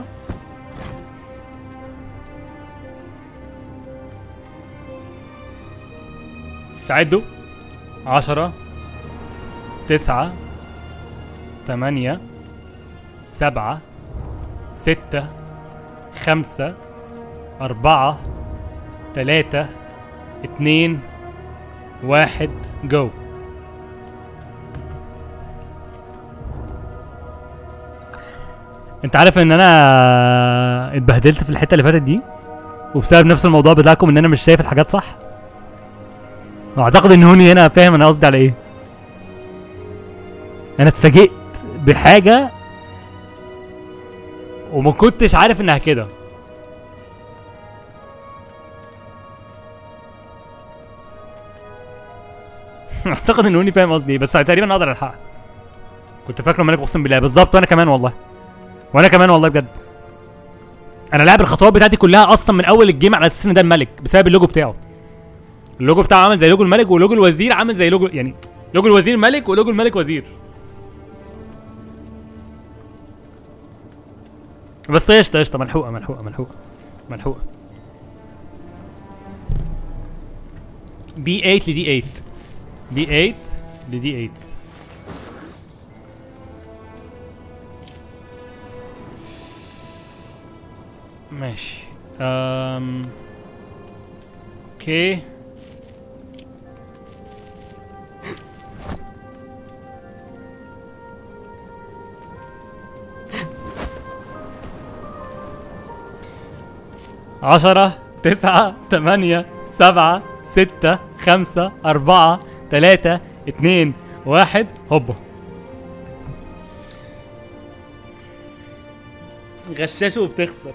استعدوا عشرة تسعة تمانية سبعة ستة خمسة أربعة تلاتة اتنين واحد جو انت عارف ان انا اتبهدلت في الحته اللي فاتت دي وبسبب نفس الموضوع بتاعكم ان انا مش شايف الحاجات صح واعتقد ان هوني هنا فاهم انا قصدي على ايه انا اتفاجئت بحاجه وما كنتش عارف انها كده اعتقد ان هوني فاهم قصدي ايه بس تقريبا اقدر الحقها كنت فاكره ملك اقسم بالله بالظبط وانا كمان والله وانا كمان والله بجد انا لاعب الخطوات بتاعتي كلها اصلا من اول الجيم على اساس ان ده الملك بسبب اللوجو بتاعه اللوجو بتاعه عامل زي لوجو الملك ولوجو الوزير عامل زي لوجو يعني لوجو الوزير ملك ولوجو الملك وزير بس قشطه قشطه ملحوقه ملحوقه ملحوقه ملحوقه بي 8 لدي 8 بي 8 لدي 8 ماشي أم... اوكي عشرة تسعة تمانية سبعة ستة خمسة أربعة تلاتة اتنين واحد هوبا غشاش وبتخسر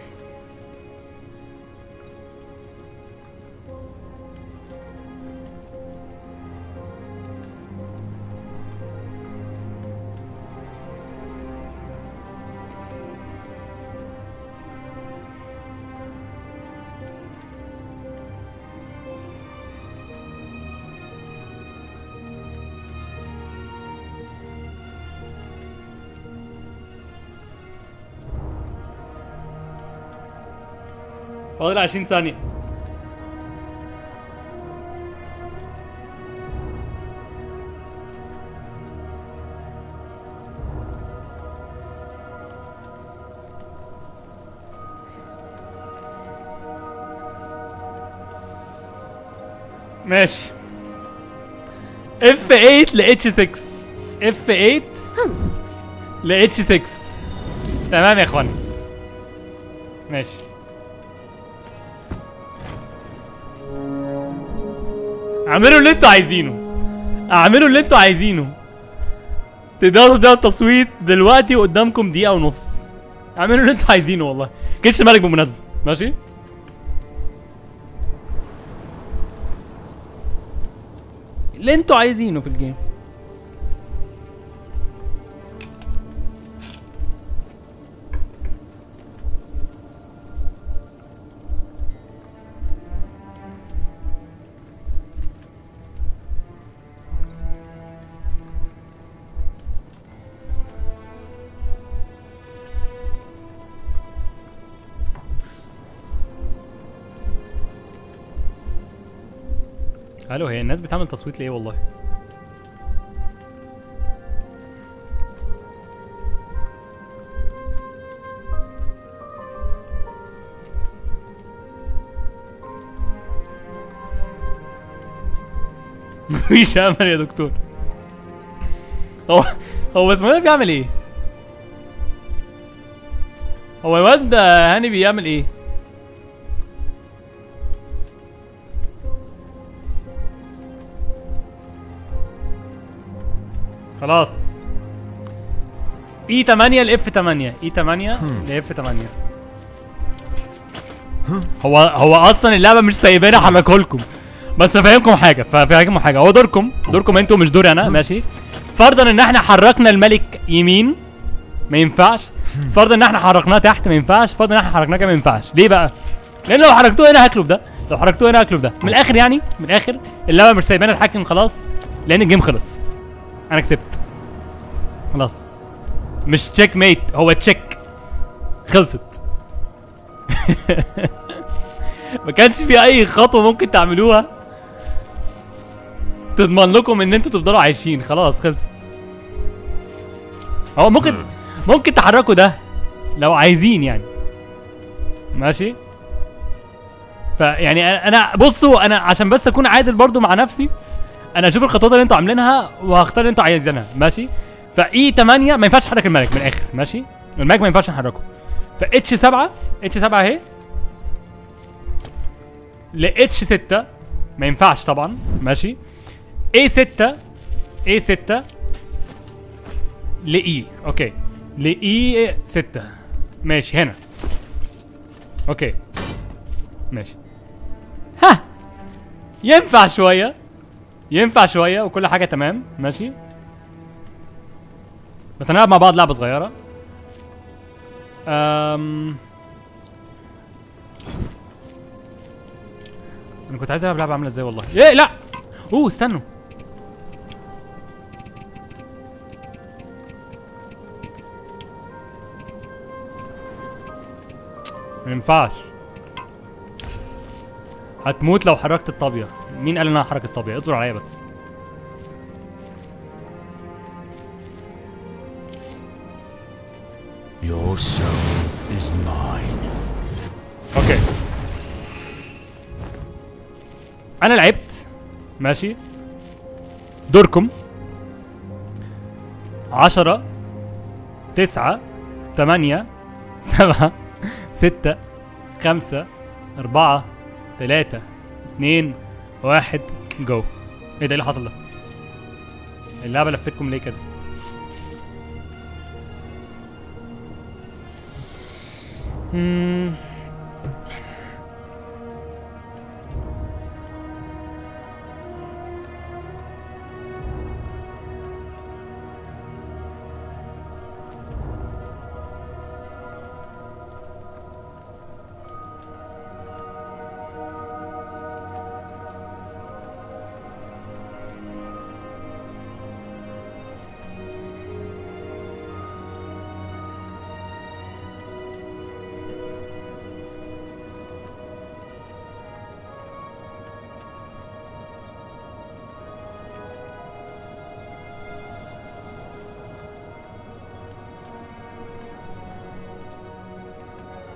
فاضل 20 ثانية ماشي اف 8 ل اتش 6 اف 8 ل اتش 6 تمام يا اخوان ماشي اعملوا اللي انتوا عايزينه اعملوا اللي انتوا عايزينه تقدروا تبداوا التصويت دلوقتي قدامكم دقيقة ونص اعملوا اللي انتوا عايزينه والله كيتش مالك بالمناسبة ماشي اللي انتوا عايزينه في الجيم الو هي الناس بتعمل تصويت ليه والله مفيش امل يا دكتور هو هو اسمه ده بيعمل ايه هو الواد ده هاني بيعمل ايه خلاص اي 8 لاف 8 اي 8 لاف 8 هو هو اصلا اللعبه مش سايباني احركه لكم بس افهمكم حاجه فافهمكم حاجه هو دوركم دوركم انتوا مش دوري انا ماشي فرضا ان احنا حركنا الملك يمين ما ينفعش فرضا ان احنا حركناه تحت ما ينفعش فرضا ان احنا حركناه كده ما ينفعش ليه بقى لان لو حركتوه هنا هاكله بده لو حركتوه هنا هاكله بده من الاخر يعني من الاخر اللعبه مش سايباني الحاكم خلاص لان الجيم خلص انا كسبت خلاص مش تشيك ميت هو تشيك خلصت ما كانش في اي خطوه ممكن تعملوها تضمن لكم ان انتوا تفضلوا عايشين خلاص خلصت هو ممكن ممكن تحركوا ده لو عايزين يعني ماشي فيعني أنا- انا بصوا انا عشان بس اكون عادل برضو مع نفسي انا اشوف الخطوات اللي انتوا عاملينها وهختار اللي انتوا عايزينها ماشي فاي 8 ما ينفعش احرك الملك من الاخر ماشي الملك ما ينفعش نحركه فاتش 7 اتش 7 اهي ل اتش 6 ما ينفعش طبعا ماشي اي 6 اي 6 ل اي اوكي ل اي 6 ماشي هنا اوكي ماشي ها ينفع شويه ينفع شويه وكل حاجه تمام ماشي بس هنلعب مع بعض لعبه صغيره أم... انا كنت عايز العب لعبه عامله ازاي والله ايه لا اوه استنوا ما ينفعش هتموت لو حركت الطابيه مين قال ان انا هحرك الطابيه اصبر عليا بس Your soul is mine. اوكي انا لعبت ماشي دوركم عشرة تسعة تمانية سبعة ستة خمسة أربعة تلاتة اتنين واحد جو ايه ده إيه اللي حصل ده اللعبة لفتكم ليه كده مم.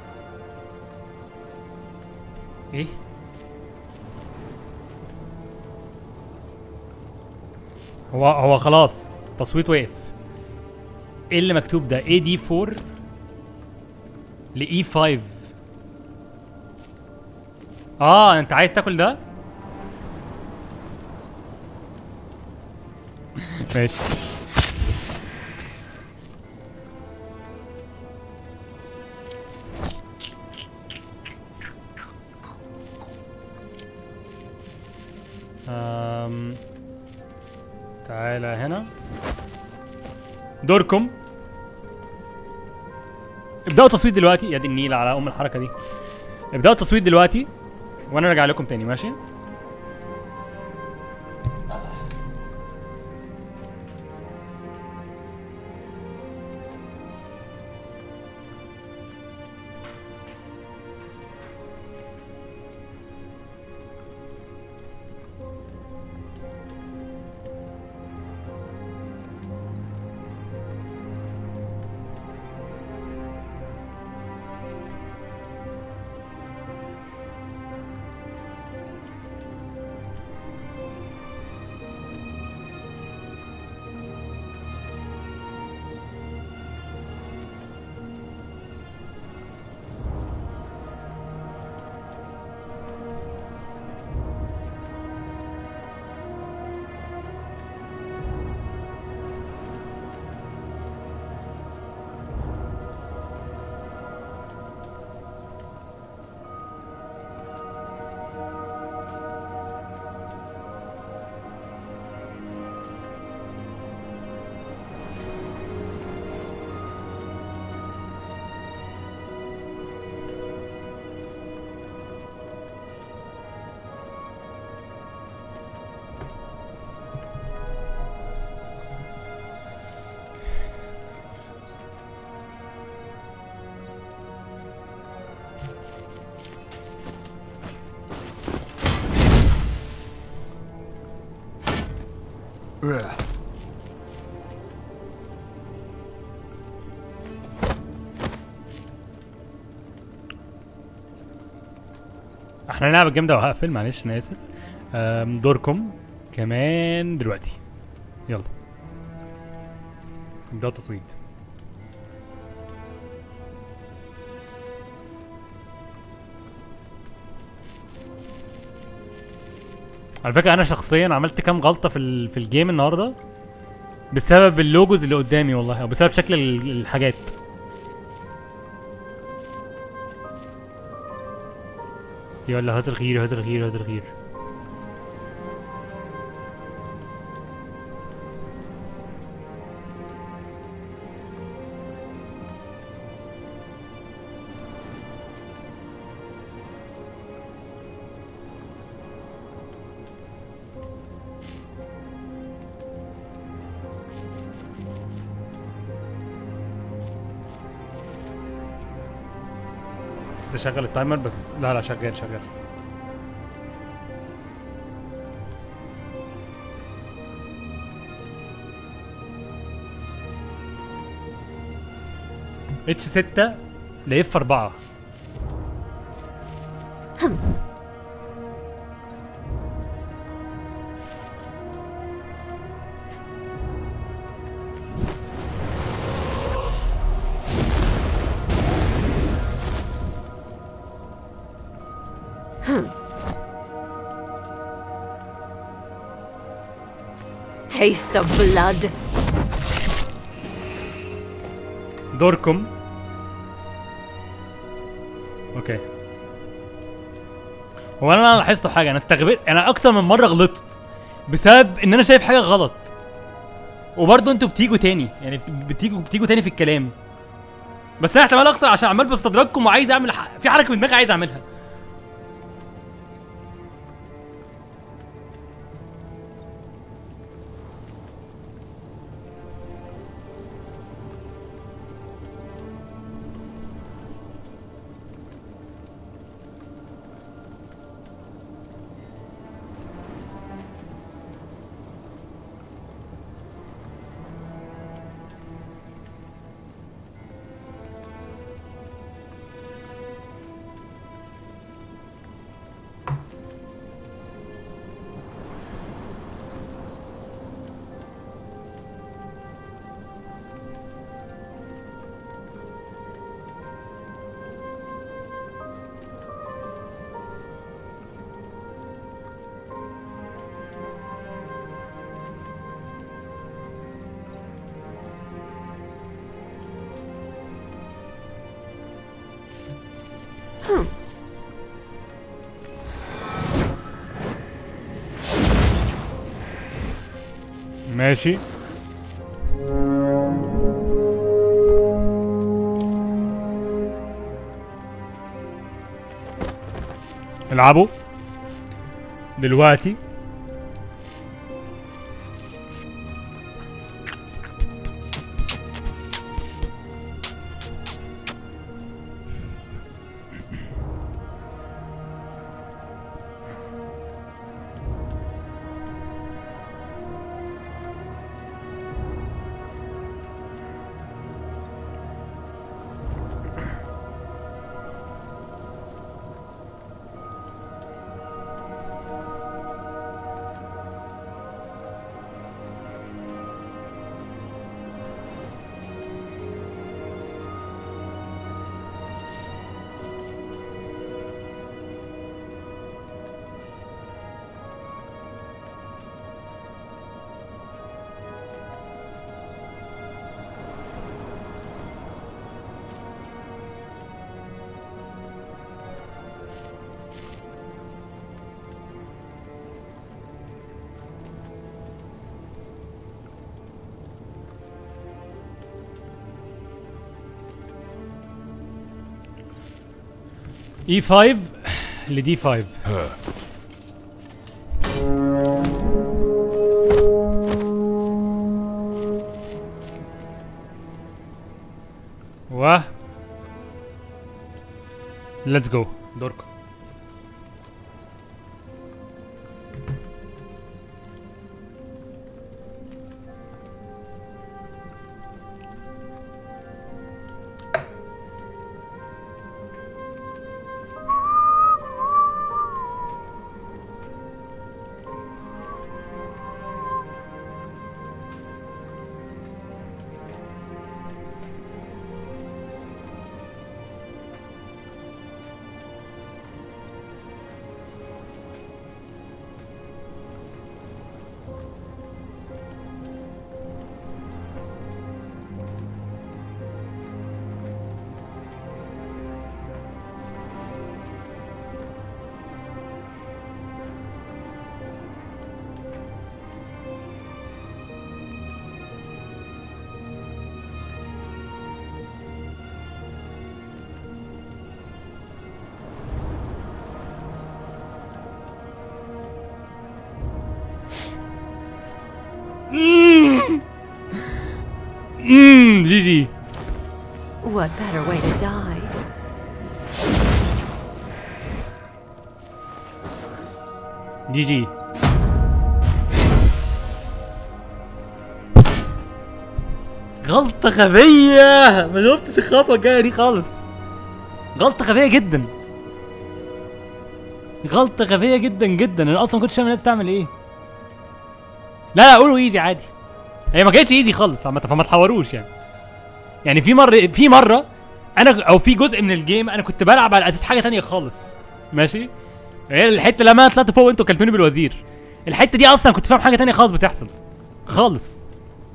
ايه هو هو خلاص تصويت وقف ايه اللي مكتوب ده اي دي 4 ل اي 5 اه انت عايز تاكل ده ماشي أم... تعالى هنا دوركم ابدأوا تصويت دلوقتي يا دي النيل على ام الحركة دي ابدأوا التصويت دلوقتي وانا راجع لكم تاني ماشي Ugh. احنا هنلعب الجيم ده وهقفل معلش انا اسف أم، دوركم كمان دلوقتي يلا ابدأوا التصويت على فكرة أنا شخصيا عملت كام غلطة في ال- في الجيم النهاردة بسبب اللوجوز اللي قدامي والله أو بسبب شكل ال- الحاجات يلا هذا الخير هذا الخير هذا الخير نسيت اشغل التايمر بس لا لا شغال شغال اتش 6 لاف 4 Taste the blood. دوركم اوكي هو انا لاحظت حاجه انا استغبيت انا اكتر من مره غلطت بسبب ان انا شايف حاجه غلط وبرضه انتوا بتيجوا تاني يعني بتيجوا بتيجوا تاني في الكلام بس انا احتمال اخسر عشان عمال بستدرجكم وعايز اعمل ح... في حركه في دماغي عايز اعملها ماشي العبوا دلوقتي اي 5 لدي 5 و ليتس جو دوركم امم جي جي What better way to die? جي جي غلطة غبية ما شفتش الخطوة الجاية دي خالص غلطة غبية جدا غلطة غبية جدا جدا انا اصلا ما كنتش فاهم الناس تعمل ايه لا لا قولوا ايزي عادي هي ما كانتش ايزي خالص عامة فما تحوروش يعني يعني في مرة في مرة انا او في جزء من الجيم انا كنت بلعب على اساس حاجة تانية خالص ماشي هي الحته لما أنا طلعت فوق وانتوا كلتوني بالوزير الحته دي اصلا كنت فاهم حاجه تانية خالص بتحصل خالص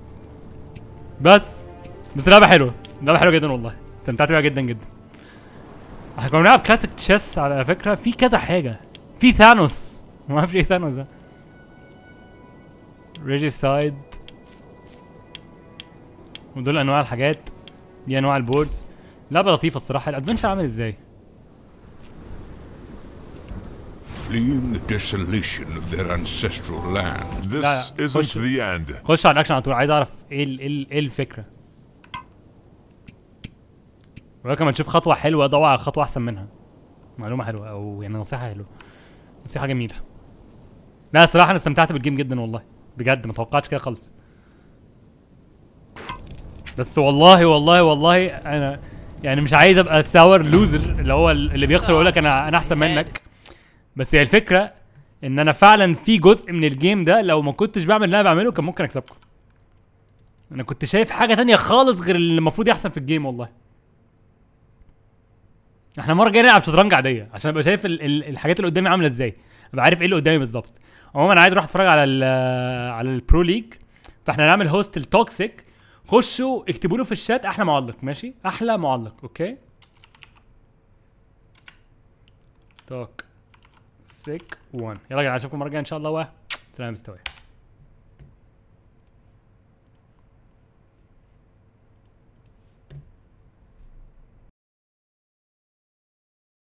بس بس لعبه حلوه لعبه حلوه جدا والله استمتعت بيها جدا جدا احنا كنا بنلعب كلاسيك تشيس على فكره في كذا حاجه في ثانوس ما اعرفش ايه ثانوس ده ريجيسايد ودول انواع الحاجات دي انواع البوردز لعبه لطيفه الصراحه الادفنشر عامل ازاي Fleeing the desolation of their ancestral land. This لا، isn't خش. the end. خش على الاكشن على طول عايز اعرف ايه ال ايه, ال ايه الفكره ولكن لما تشوف خطوه حلوه دور على خطوه احسن منها معلومه حلوه او يعني نصيحه حلوه نصيحه جميله لا الصراحه انا استمتعت بالجيم جدا والله بجد ما توقعتش كده خالص بس والله والله والله انا يعني مش عايز ابقى ساور لوزر اللي هو اللي بيخسر ويقول لك انا انا احسن منك بس هي الفكره ان انا فعلا في جزء من الجيم ده لو ما كنتش بعمل اللي انا بعمله كان ممكن اكسبكم انا كنت شايف حاجه تانية خالص غير اللي المفروض يحصل في الجيم والله احنا المره الجايه نلعب شطرنج عاديه عشان ابقى شايف ال ال الحاجات اللي قدامي عامله ازاي ابقى عارف ايه اللي قدامي بالظبط عموما انا عايز اروح اتفرج على ال على البرو ليج فاحنا هنعمل هوست التوكسيك خشوا اكتبوا له في الشات احلى معلق ماشي احلى معلق اوكي توك سيك 1 يلا يا جماعه اشوفكم المره الجايه ان شاء الله و سلام مستوى